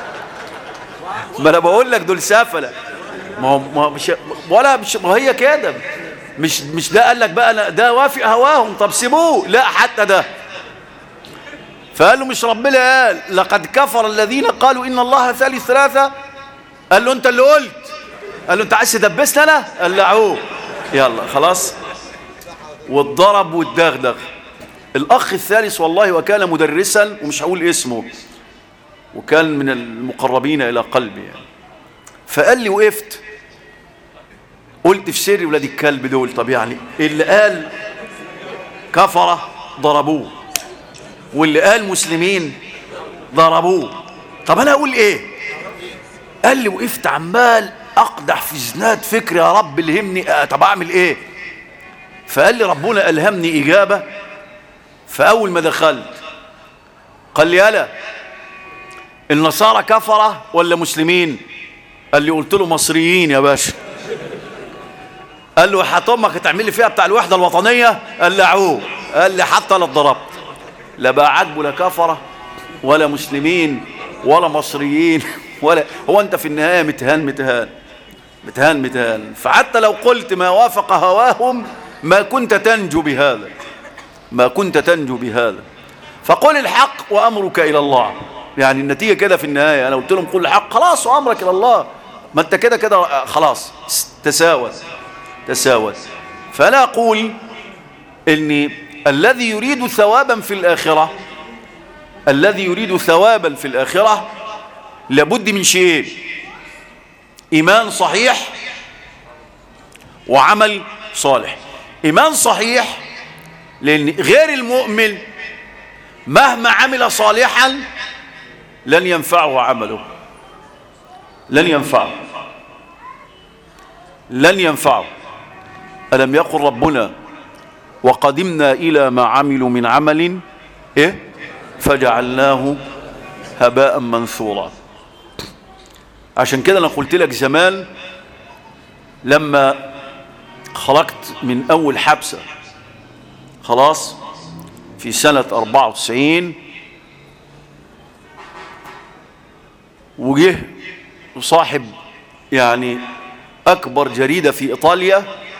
ما انا بقول لك دول سفله ما هو ما مش ولا مش ما هي كده مش مش ده قال لك بقى أنا ده وافق هواهم طب سيبوه لا حتى ده فقال له مش ربنا قال لقد كفر الذين قالوا ان الله ثالث ثلاثه قال له انت اللي قلت قال له انت عايز تدبسني انا قال له عو يلا خلاص واتضرب واتدغدغ الاخ الثالث والله وكان مدرسا ومش هقول اسمه وكان من المقربين الى قلبي يعني فقال لي وقفت قلت في سري ولاد الكلب دول طب يعني اللي قال كفره ضربوه واللي قال مسلمين ضربوه طب انا اقول ايه قال لي وقفت عمال اقدح في زناد فكر يا رب الهمني آه طب اعمل ايه فقال لي ربنا الهمني اجابه فاول ما دخلت قال لي يلا النصارى كفره ولا مسلمين قال لي قلت له مصريين يا باشا قال له حطمك هتعمل لي فيها بتاع الوحده الوطنيه قال لي عو قال لي حتى لا اتضربت لا بقى عاجبه لا كفره ولا مسلمين ولا مصريين ولا هو انت في النهايه متهان متهان متهان متهان فحتى لو قلت ما وافق هواهم ما كنت تنجو بهذا ما كنت تنجو بهذا فقل الحق وامرك الى الله يعني النتيجه كده في النهايه انا قلت لهم قل الحق خلاص وامرك الى الله ما انت كده كده خلاص تساوت تساوت فانا اقول ان الذي يريد ثوابا في الاخره الذي يريد ثوابا في الاخره لابد من شيئين ايمان صحيح وعمل صالح ايمان صحيح لان غير المؤمن مهما عمل صالحا لن ينفعه عمله لن ينفعه لن ينفعه ألم يقل ربنا وقدمنا إلى ما عملوا من عمل إيه فجعلناه هباء منثورا عشان كده أنا قلت لك زمان لما خرجت من أول حبسة خلاص في سنة 94 وجه صاحب يعني أكبر جريدة في إيطاليا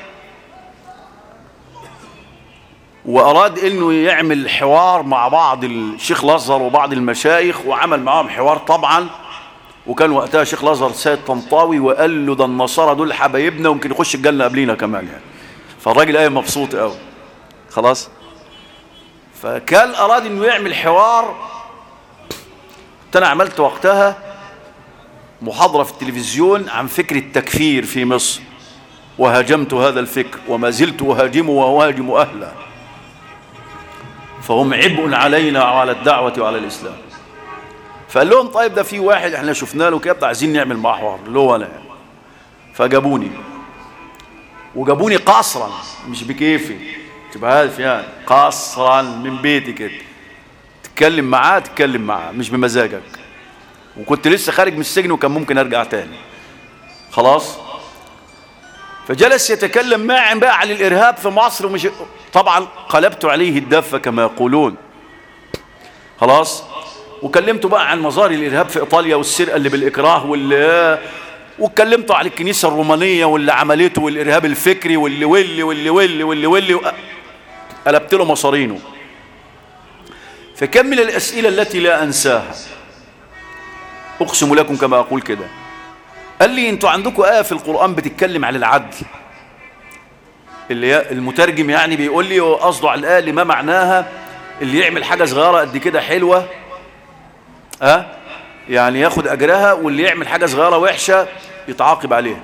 وأراد أنه يعمل حوار مع بعض الشيخ الأزهر وبعض المشايخ وعمل معاهم حوار طبعا وكان وقتها شيخ الأزهر سيد طنطاوي وقال له ده النصارى دول حبايبنا ويمكن يخش الجنة قبلينا كمان يعني فالراجل قايم مبسوط قوي خلاص فكان أراد أنه يعمل حوار كنت أنا عملت وقتها محاضرة في التلفزيون عن فكر التكفير في مصر وهاجمت هذا الفكر وما زلت أهاجمه وأهاجم أهله فهم عبء علينا وعلى الدعوة وعلى الإسلام فقال لهم طيب ده في واحد احنا شفنا له كده عايزين نعمل معاه حوار اللي هو انا يعني فجابوني وجابوني قصرا مش بكيفي تبقى عارف يعني قصرا من بيتي كده تتكلم معاه تتكلم معاه مش بمزاجك وكنت لسه خارج من السجن وكان ممكن ارجع تاني خلاص فجلس يتكلم معي بقى عن الارهاب في مصر ومش طبعا قلبت عليه الدفه كما يقولون خلاص وكلمته بقى عن مظاهر الارهاب في ايطاليا والسرقه اللي بالاكراه واللي واتكلمته عن الكنيسه الرومانيه واللي عملته والارهاب الفكري واللي واللي واللي واللي واللي واللي قلبت له مصارينه فكم من الاسئله التي لا انساها اقسم لكم كما اقول كده قال لي انتوا عندكم ايه في القران بتتكلم عن العدل اللي المترجم يعني بيقول لي قصده على الآية ما معناها اللي يعمل حاجة صغيرة قد كده حلوة ها يعني ياخد أجرها واللي يعمل حاجة صغيرة وحشة يتعاقب عليها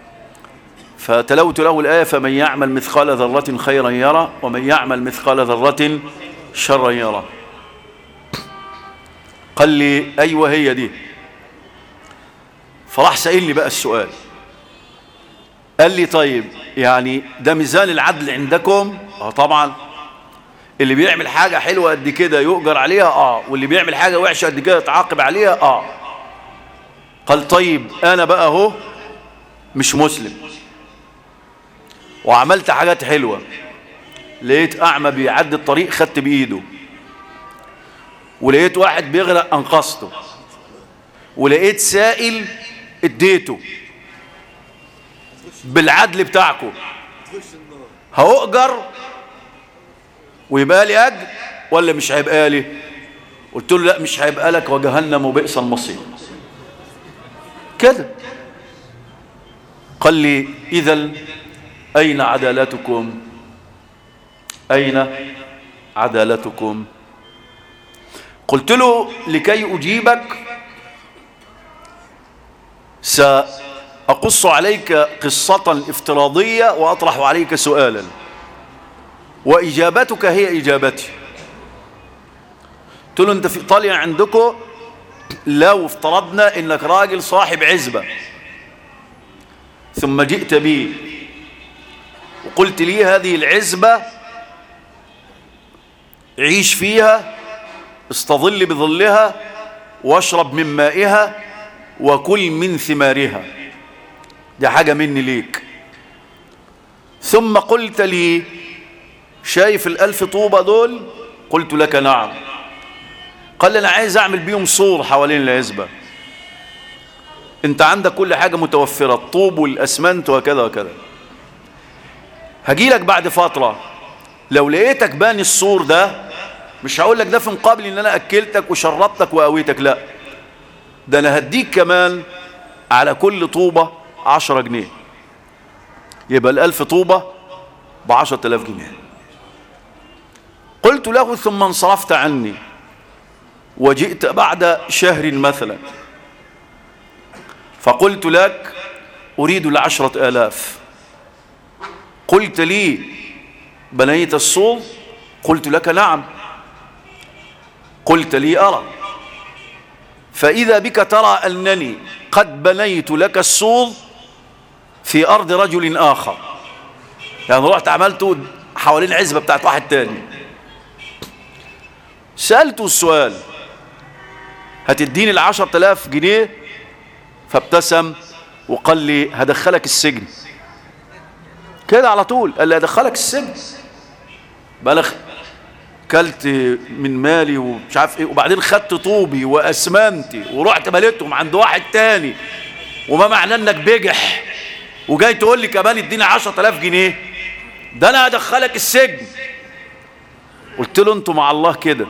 فتلوت له الآية فمن يعمل مثقال ذرة خيرا يرى ومن يعمل مثقال ذرة شرا يرى قال لي أيوة هي دي فراح سألني بقى السؤال قال لي طيب يعني ده ميزان العدل عندكم اه طبعا اللي بيعمل حاجة حلوة قد كده يؤجر عليها اه واللي بيعمل حاجة وحشة قد كده يتعاقب عليها اه قال طيب انا بقى اهو مش مسلم وعملت حاجات حلوة لقيت اعمى بيعدي الطريق خدت بايده ولقيت واحد بيغرق انقذته ولقيت سائل اديته بالعدل بتاعكم هأؤجر ويبقى لي أجر ولا مش هيبقى لي قلت له لا مش هيبقى لك وجهنم وبئس المصير كده قال لي إذا أين عدالتكم أين عدالتكم قلت له لكي أجيبك سأقص عليك قصة افتراضية وأطرح عليك سؤالا وإجابتك هي إجابتي قلت له أنت في إيطاليا عندكم لو افترضنا أنك راجل صاحب عزبة ثم جئت بي وقلت لي هذه العزبة عيش فيها استظل بظلها واشرب من مائها وكل من ثمارها دي حاجة مني ليك ثم قلت لي شايف الألف طوبة دول قلت لك نعم قال لي أنا عايز أعمل بيهم سور حوالين العزبة أنت عندك كل حاجة متوفرة الطوب والأسمنت وكذا وكذا هجيلك بعد فترة لو لقيتك باني السور ده مش هقول لك ده في مقابل ان انا اكلتك وشربتك وقويتك لا ده انا هديك كمان على كل طوبة عشرة جنيه يبقى الالف طوبة بعشرة الاف جنيه قلت له ثم انصرفت عني وجئت بعد شهر مثلا فقلت لك اريد العشرة الاف قلت لي بنيت الصوم قلت لك نعم قلت لي أرى فإذا بك ترى أنني قد بنيت لك السور في أرض رجل آخر يعني رحت عملته حوالين عزبة بتاعت واحد تاني سألته السؤال هتديني العشر تلاف جنيه فابتسم وقال لي هدخلك السجن كده على طول قال لي هدخلك السجن بلغ كلت من مالي ومش عارف ايه وبعدين خدت طوبي واسمنتي ورحت مليتهم عند واحد تاني وما معناه انك بجح وجاي تقول لي كمان اديني 10000 جنيه ده انا هدخلك السجن قلت له انتوا مع الله كده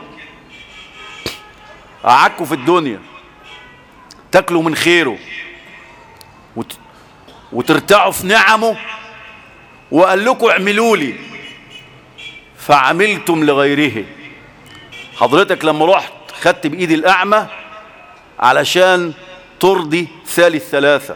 قعدكوا في الدنيا تاكلوا من خيره وت... وترتعوا في نعمه وقال لكم اعملوا لي فعملتم لغيره حضرتك لما رحت خدت بإيدي الأعمى علشان ترضي ثالث ثلاثة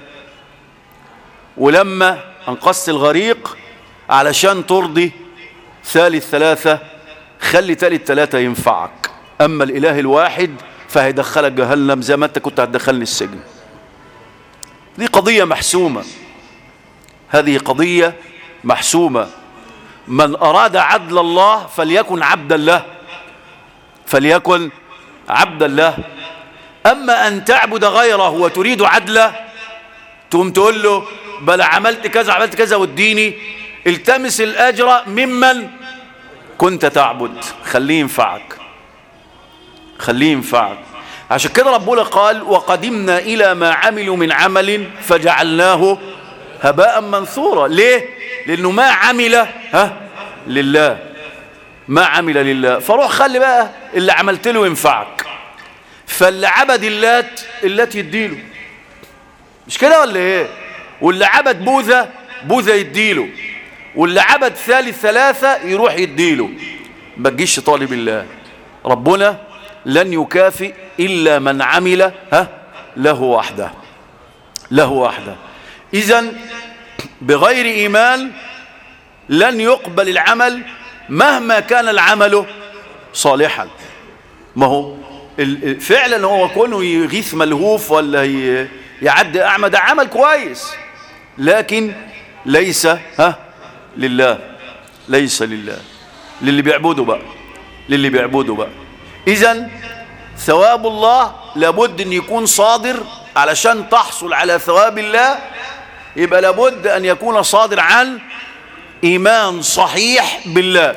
ولما أنقذت الغريق علشان ترضي ثالث ثلاثة خلي ثالث ثلاثة ينفعك أما الإله الواحد فهيدخلك جهنم زي ما أنت كنت هتدخلني السجن دي قضية محسومة هذه قضية محسومة من أراد عدل الله فليكن عبدا له فليكن عبدا له أما أن تعبد غيره وتريد عدله تقوم تقول له بل عملت كذا عملت كذا واديني التمس الأجر ممن كنت تعبد خليه ينفعك خليه ينفعك عشان كده ربنا قال وقدمنا إلى ما عملوا من عمل فجعلناه هباء منثورا ليه لأنه ما عمل ها لله ما عمل لله فروح خلي بقى اللي عملت له ينفعك فاللي عبد اللات اللات يديله مش كده ولا ايه واللي عبد بوذا بوذا يديله واللي عبد ثالث ثلاثة يروح يديله ما تجيش طالب الله ربنا لن يكافئ إلا من عمل ها له وحده له وحده إذا بغير إيمان لن يقبل العمل مهما كان العمل صالحا ما هو فعلا هو كونه يغيث ملهوف ولا يعدي أعمى ده عمل كويس لكن ليس ها لله ليس لله للي بيعبدوا بقى للي بيعبدوا بقى إذا ثواب الله لابد أن يكون صادر علشان تحصل على ثواب الله يبقى لابد أن يكون صادر عن إيمان صحيح بالله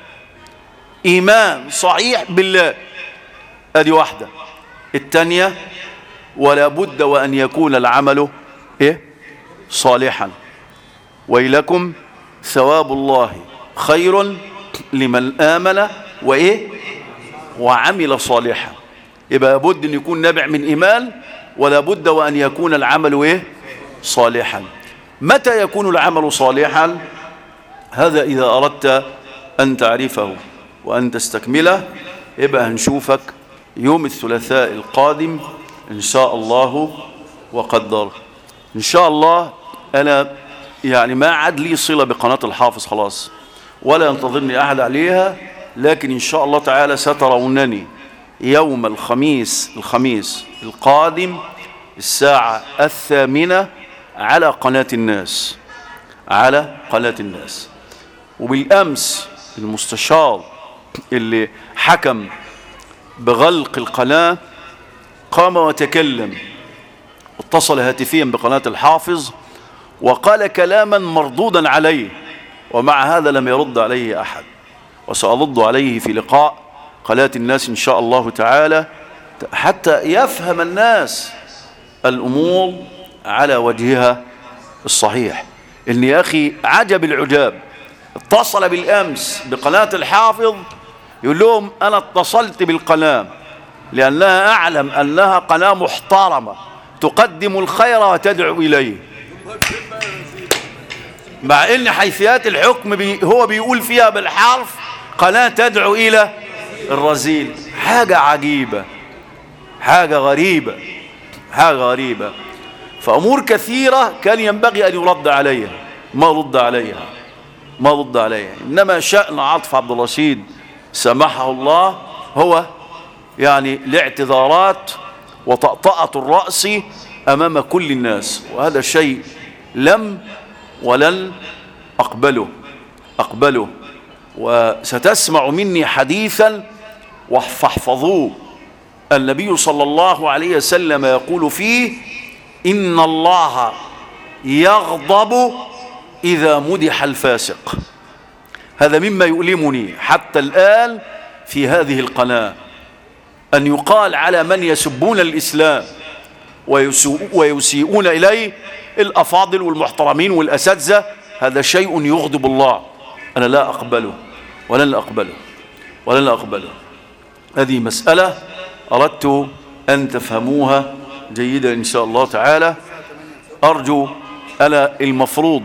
إيمان صحيح بالله أدي واحدة الثانية ولا بد وأن يكون العمل إيه؟ صالحا ويلكم ثواب الله خير لمن آمن وإيه وعمل صالحا يبقى لابد أن يكون نبع من إيمان ولا بد وأن يكون العمل إيه صالحا متى يكون العمل صالحا هذا إذا أردت أن تعرفه وأن تستكمله يبقى هنشوفك يوم الثلاثاء القادم إن شاء الله وقدر إن شاء الله أنا يعني ما عاد لي صلة بقناة الحافظ خلاص ولا ينتظرني أحد عليها لكن إن شاء الله تعالى سترونني يوم الخميس الخميس القادم الساعة الثامنة على قناة الناس على قناة الناس وبالأمس المستشار اللي حكم بغلق القناة قام وتكلم اتصل هاتفيا بقناة الحافظ وقال كلاما مردودا عليه ومع هذا لم يرد عليه أحد وسأرد عليه في لقاء قناة الناس إن شاء الله تعالى حتى يفهم الناس الأمور على وجهها الصحيح إن يا أخي عجب العجاب اتصل بالأمس بقناة الحافظ يقول لهم أنا اتصلت بالقناة لأنها أعلم أنها قناة محترمة تقدم الخير وتدعو إليه مع ان حيثيات الحكم بي هو بيقول فيها بالحرف قناة تدعو الى الرذيل حاجة عجيبة حاجة غريبة حاجة غريبة فأمور كثيرة كان ينبغي أن يرد عليها ما رد عليها ما رد عليها إنما شأن عطف عبد الرشيد سمحه الله هو يعني الاعتذارات وطأطأة الرأس أمام كل الناس وهذا شيء لم ولن أقبله أقبله وستسمع مني حديثا فاحفظوه النبي صلى الله عليه وسلم يقول فيه إن الله يغضب إذا مدح الفاسق هذا مما يؤلمني حتى الآن في هذه القناة أن يقال على من يسبون الإسلام ويسيئون إليه الأفاضل والمحترمين والأساتذة هذا شيء يغضب الله أنا لا أقبله ولن أقبله ولن أقبله هذه مسألة أردت أن تفهموها جيدا إن شاء الله تعالى أرجو أنا المفروض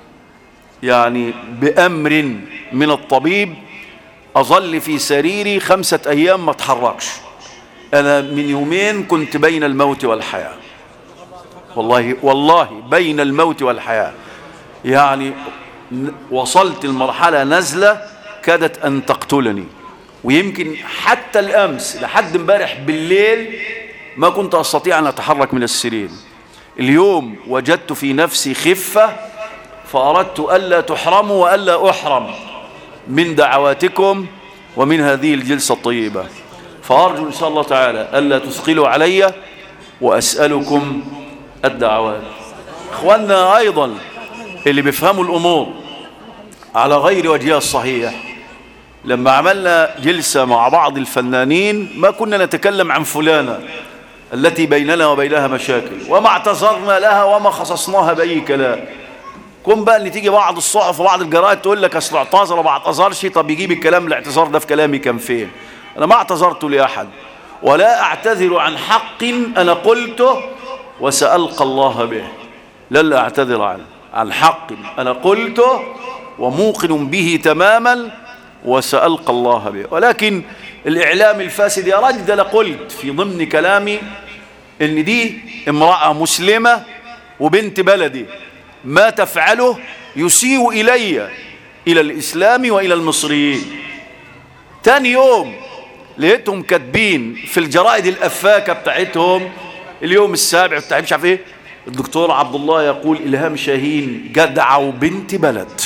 يعني بأمر من الطبيب أظل في سريري خمسة أيام ما اتحركش أنا من يومين كنت بين الموت والحياة والله والله بين الموت والحياة يعني وصلت المرحلة نزلة كادت أن تقتلني ويمكن حتى الأمس لحد امبارح بالليل ما كنت أستطيع أن أتحرك من السرير اليوم وجدت في نفسي خفة فأردت ألا تحرموا وألا أحرم من دعواتكم ومن هذه الجلسة الطيبة فأرجو إن شاء الله تعالى ألا تثقلوا علي وأسألكم الدعوات إخواننا أيضا اللي بيفهموا الأمور على غير وجهها الصحيح لما عملنا جلسة مع بعض الفنانين ما كنا نتكلم عن فلانة التي بيننا وبينها مشاكل وما اعتذرنا لها وما خصصناها بأي كلام كن بقى ان تيجي بعض الصحف وبعض الجرائد تقول لك اصل اعتذر وما اعتذرش طب يجيب الكلام الاعتذار ده في كلامي كان فين انا ما اعتذرت لاحد ولا اعتذر عن حق انا قلته وسألقى الله به لا لا اعتذر عنه عن حق انا قلته وموقن به تماما وسألقى الله به ولكن الإعلام الفاسد يا راجل ده لقلت في ضمن كلامي إن دي امرأة مسلمة وبنت بلدي ما تفعله يسيء إلي إلى الإسلام وإلى المصريين تاني يوم لقيتهم كاتبين في الجرائد الأفاكة بتاعتهم اليوم السابع بتاع مش عارف ايه الدكتور عبد الله يقول إلهام شاهين جدعة وبنت بلد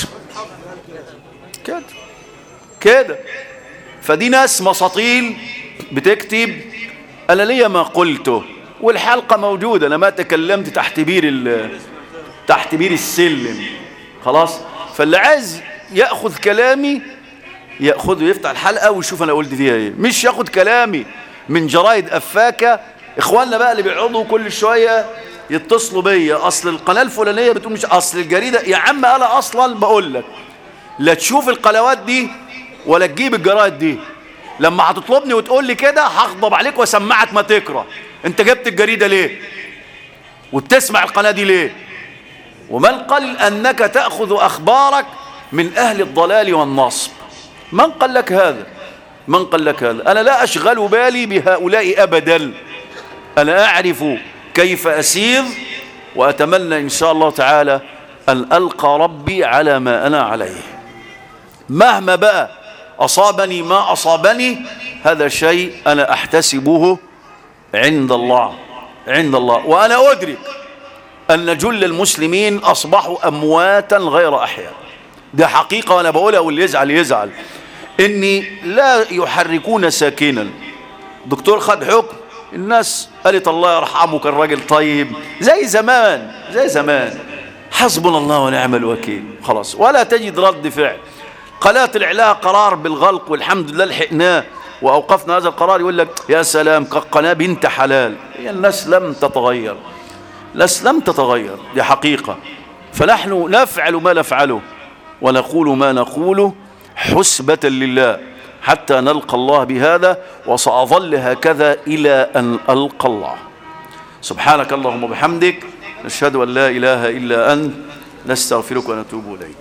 كده كده فدي ناس مساطيل بتكتب أنا ليا ما قلته والحلقة موجودة أنا ما تكلمت تحت بير ال- تحت بير السلم خلاص فاللي عايز ياخذ كلامي ياخذه يفتح الحلقه ويشوف انا قلت فيها ايه مش ياخد كلامي من جرايد افاكه اخواننا بقى اللي بيقعدوا كل شويه يتصلوا بيا اصل القناه الفلانيه بتقول مش اصل الجريده يا عم انا اصلا بقول لك لا تشوف القنوات دي ولا تجيب الجرايد دي لما هتطلبني وتقول لي كده هغضب عليك واسمعك ما تقرا انت جبت الجريده ليه وبتسمع القناه دي ليه ومن قال أنك تأخذ أخبارك من أهل الضلال والنصب من قال لك هذا من قال لك هذا أنا لا أشغل بالي بهؤلاء أبدا أنا أعرف كيف أسير وأتمنى إن شاء الله تعالى أن ألقى ربي على ما أنا عليه مهما بقى أصابني ما أصابني هذا شيء أنا أحتسبه عند الله عند الله وأنا أدرك أن جل المسلمين أصبحوا أمواتا غير أحياء ده حقيقة وأنا بقولها واللي يزعل يزعل إني لا يحركون ساكنا دكتور خد حكم الناس قالت الله يرحمه كان راجل طيب زي زمان زي زمان حسبنا الله ونعم الوكيل خلاص ولا تجد رد فعل قناة الإعلاء قرار بالغلق والحمد لله لحقناه وأوقفنا هذا القرار يقول لك يا سلام كقناة بنت حلال هي الناس لم تتغير الناس لم تتغير دي حقيقة فنحن نفعل ما نفعله ونقول ما نقوله حسبة لله حتى نلقى الله بهذا وسأظل هكذا إلى أن ألقى الله سبحانك اللهم وبحمدك نشهد أن لا إله إلا أنت نستغفرك ونتوب إليك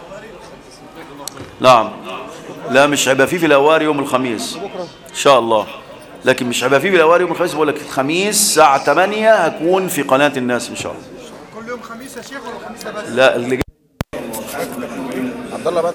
نعم لا مش هيبقى فيه في الأوار يوم الخميس إن شاء الله لكن مش هيبقى فيه في الأوار يوم الخميس بقول لك الخميس الساعة 8 هكون في قناة الناس إن شاء الله كل يوم خميس يا شيخ ولا خميس بس لا اللي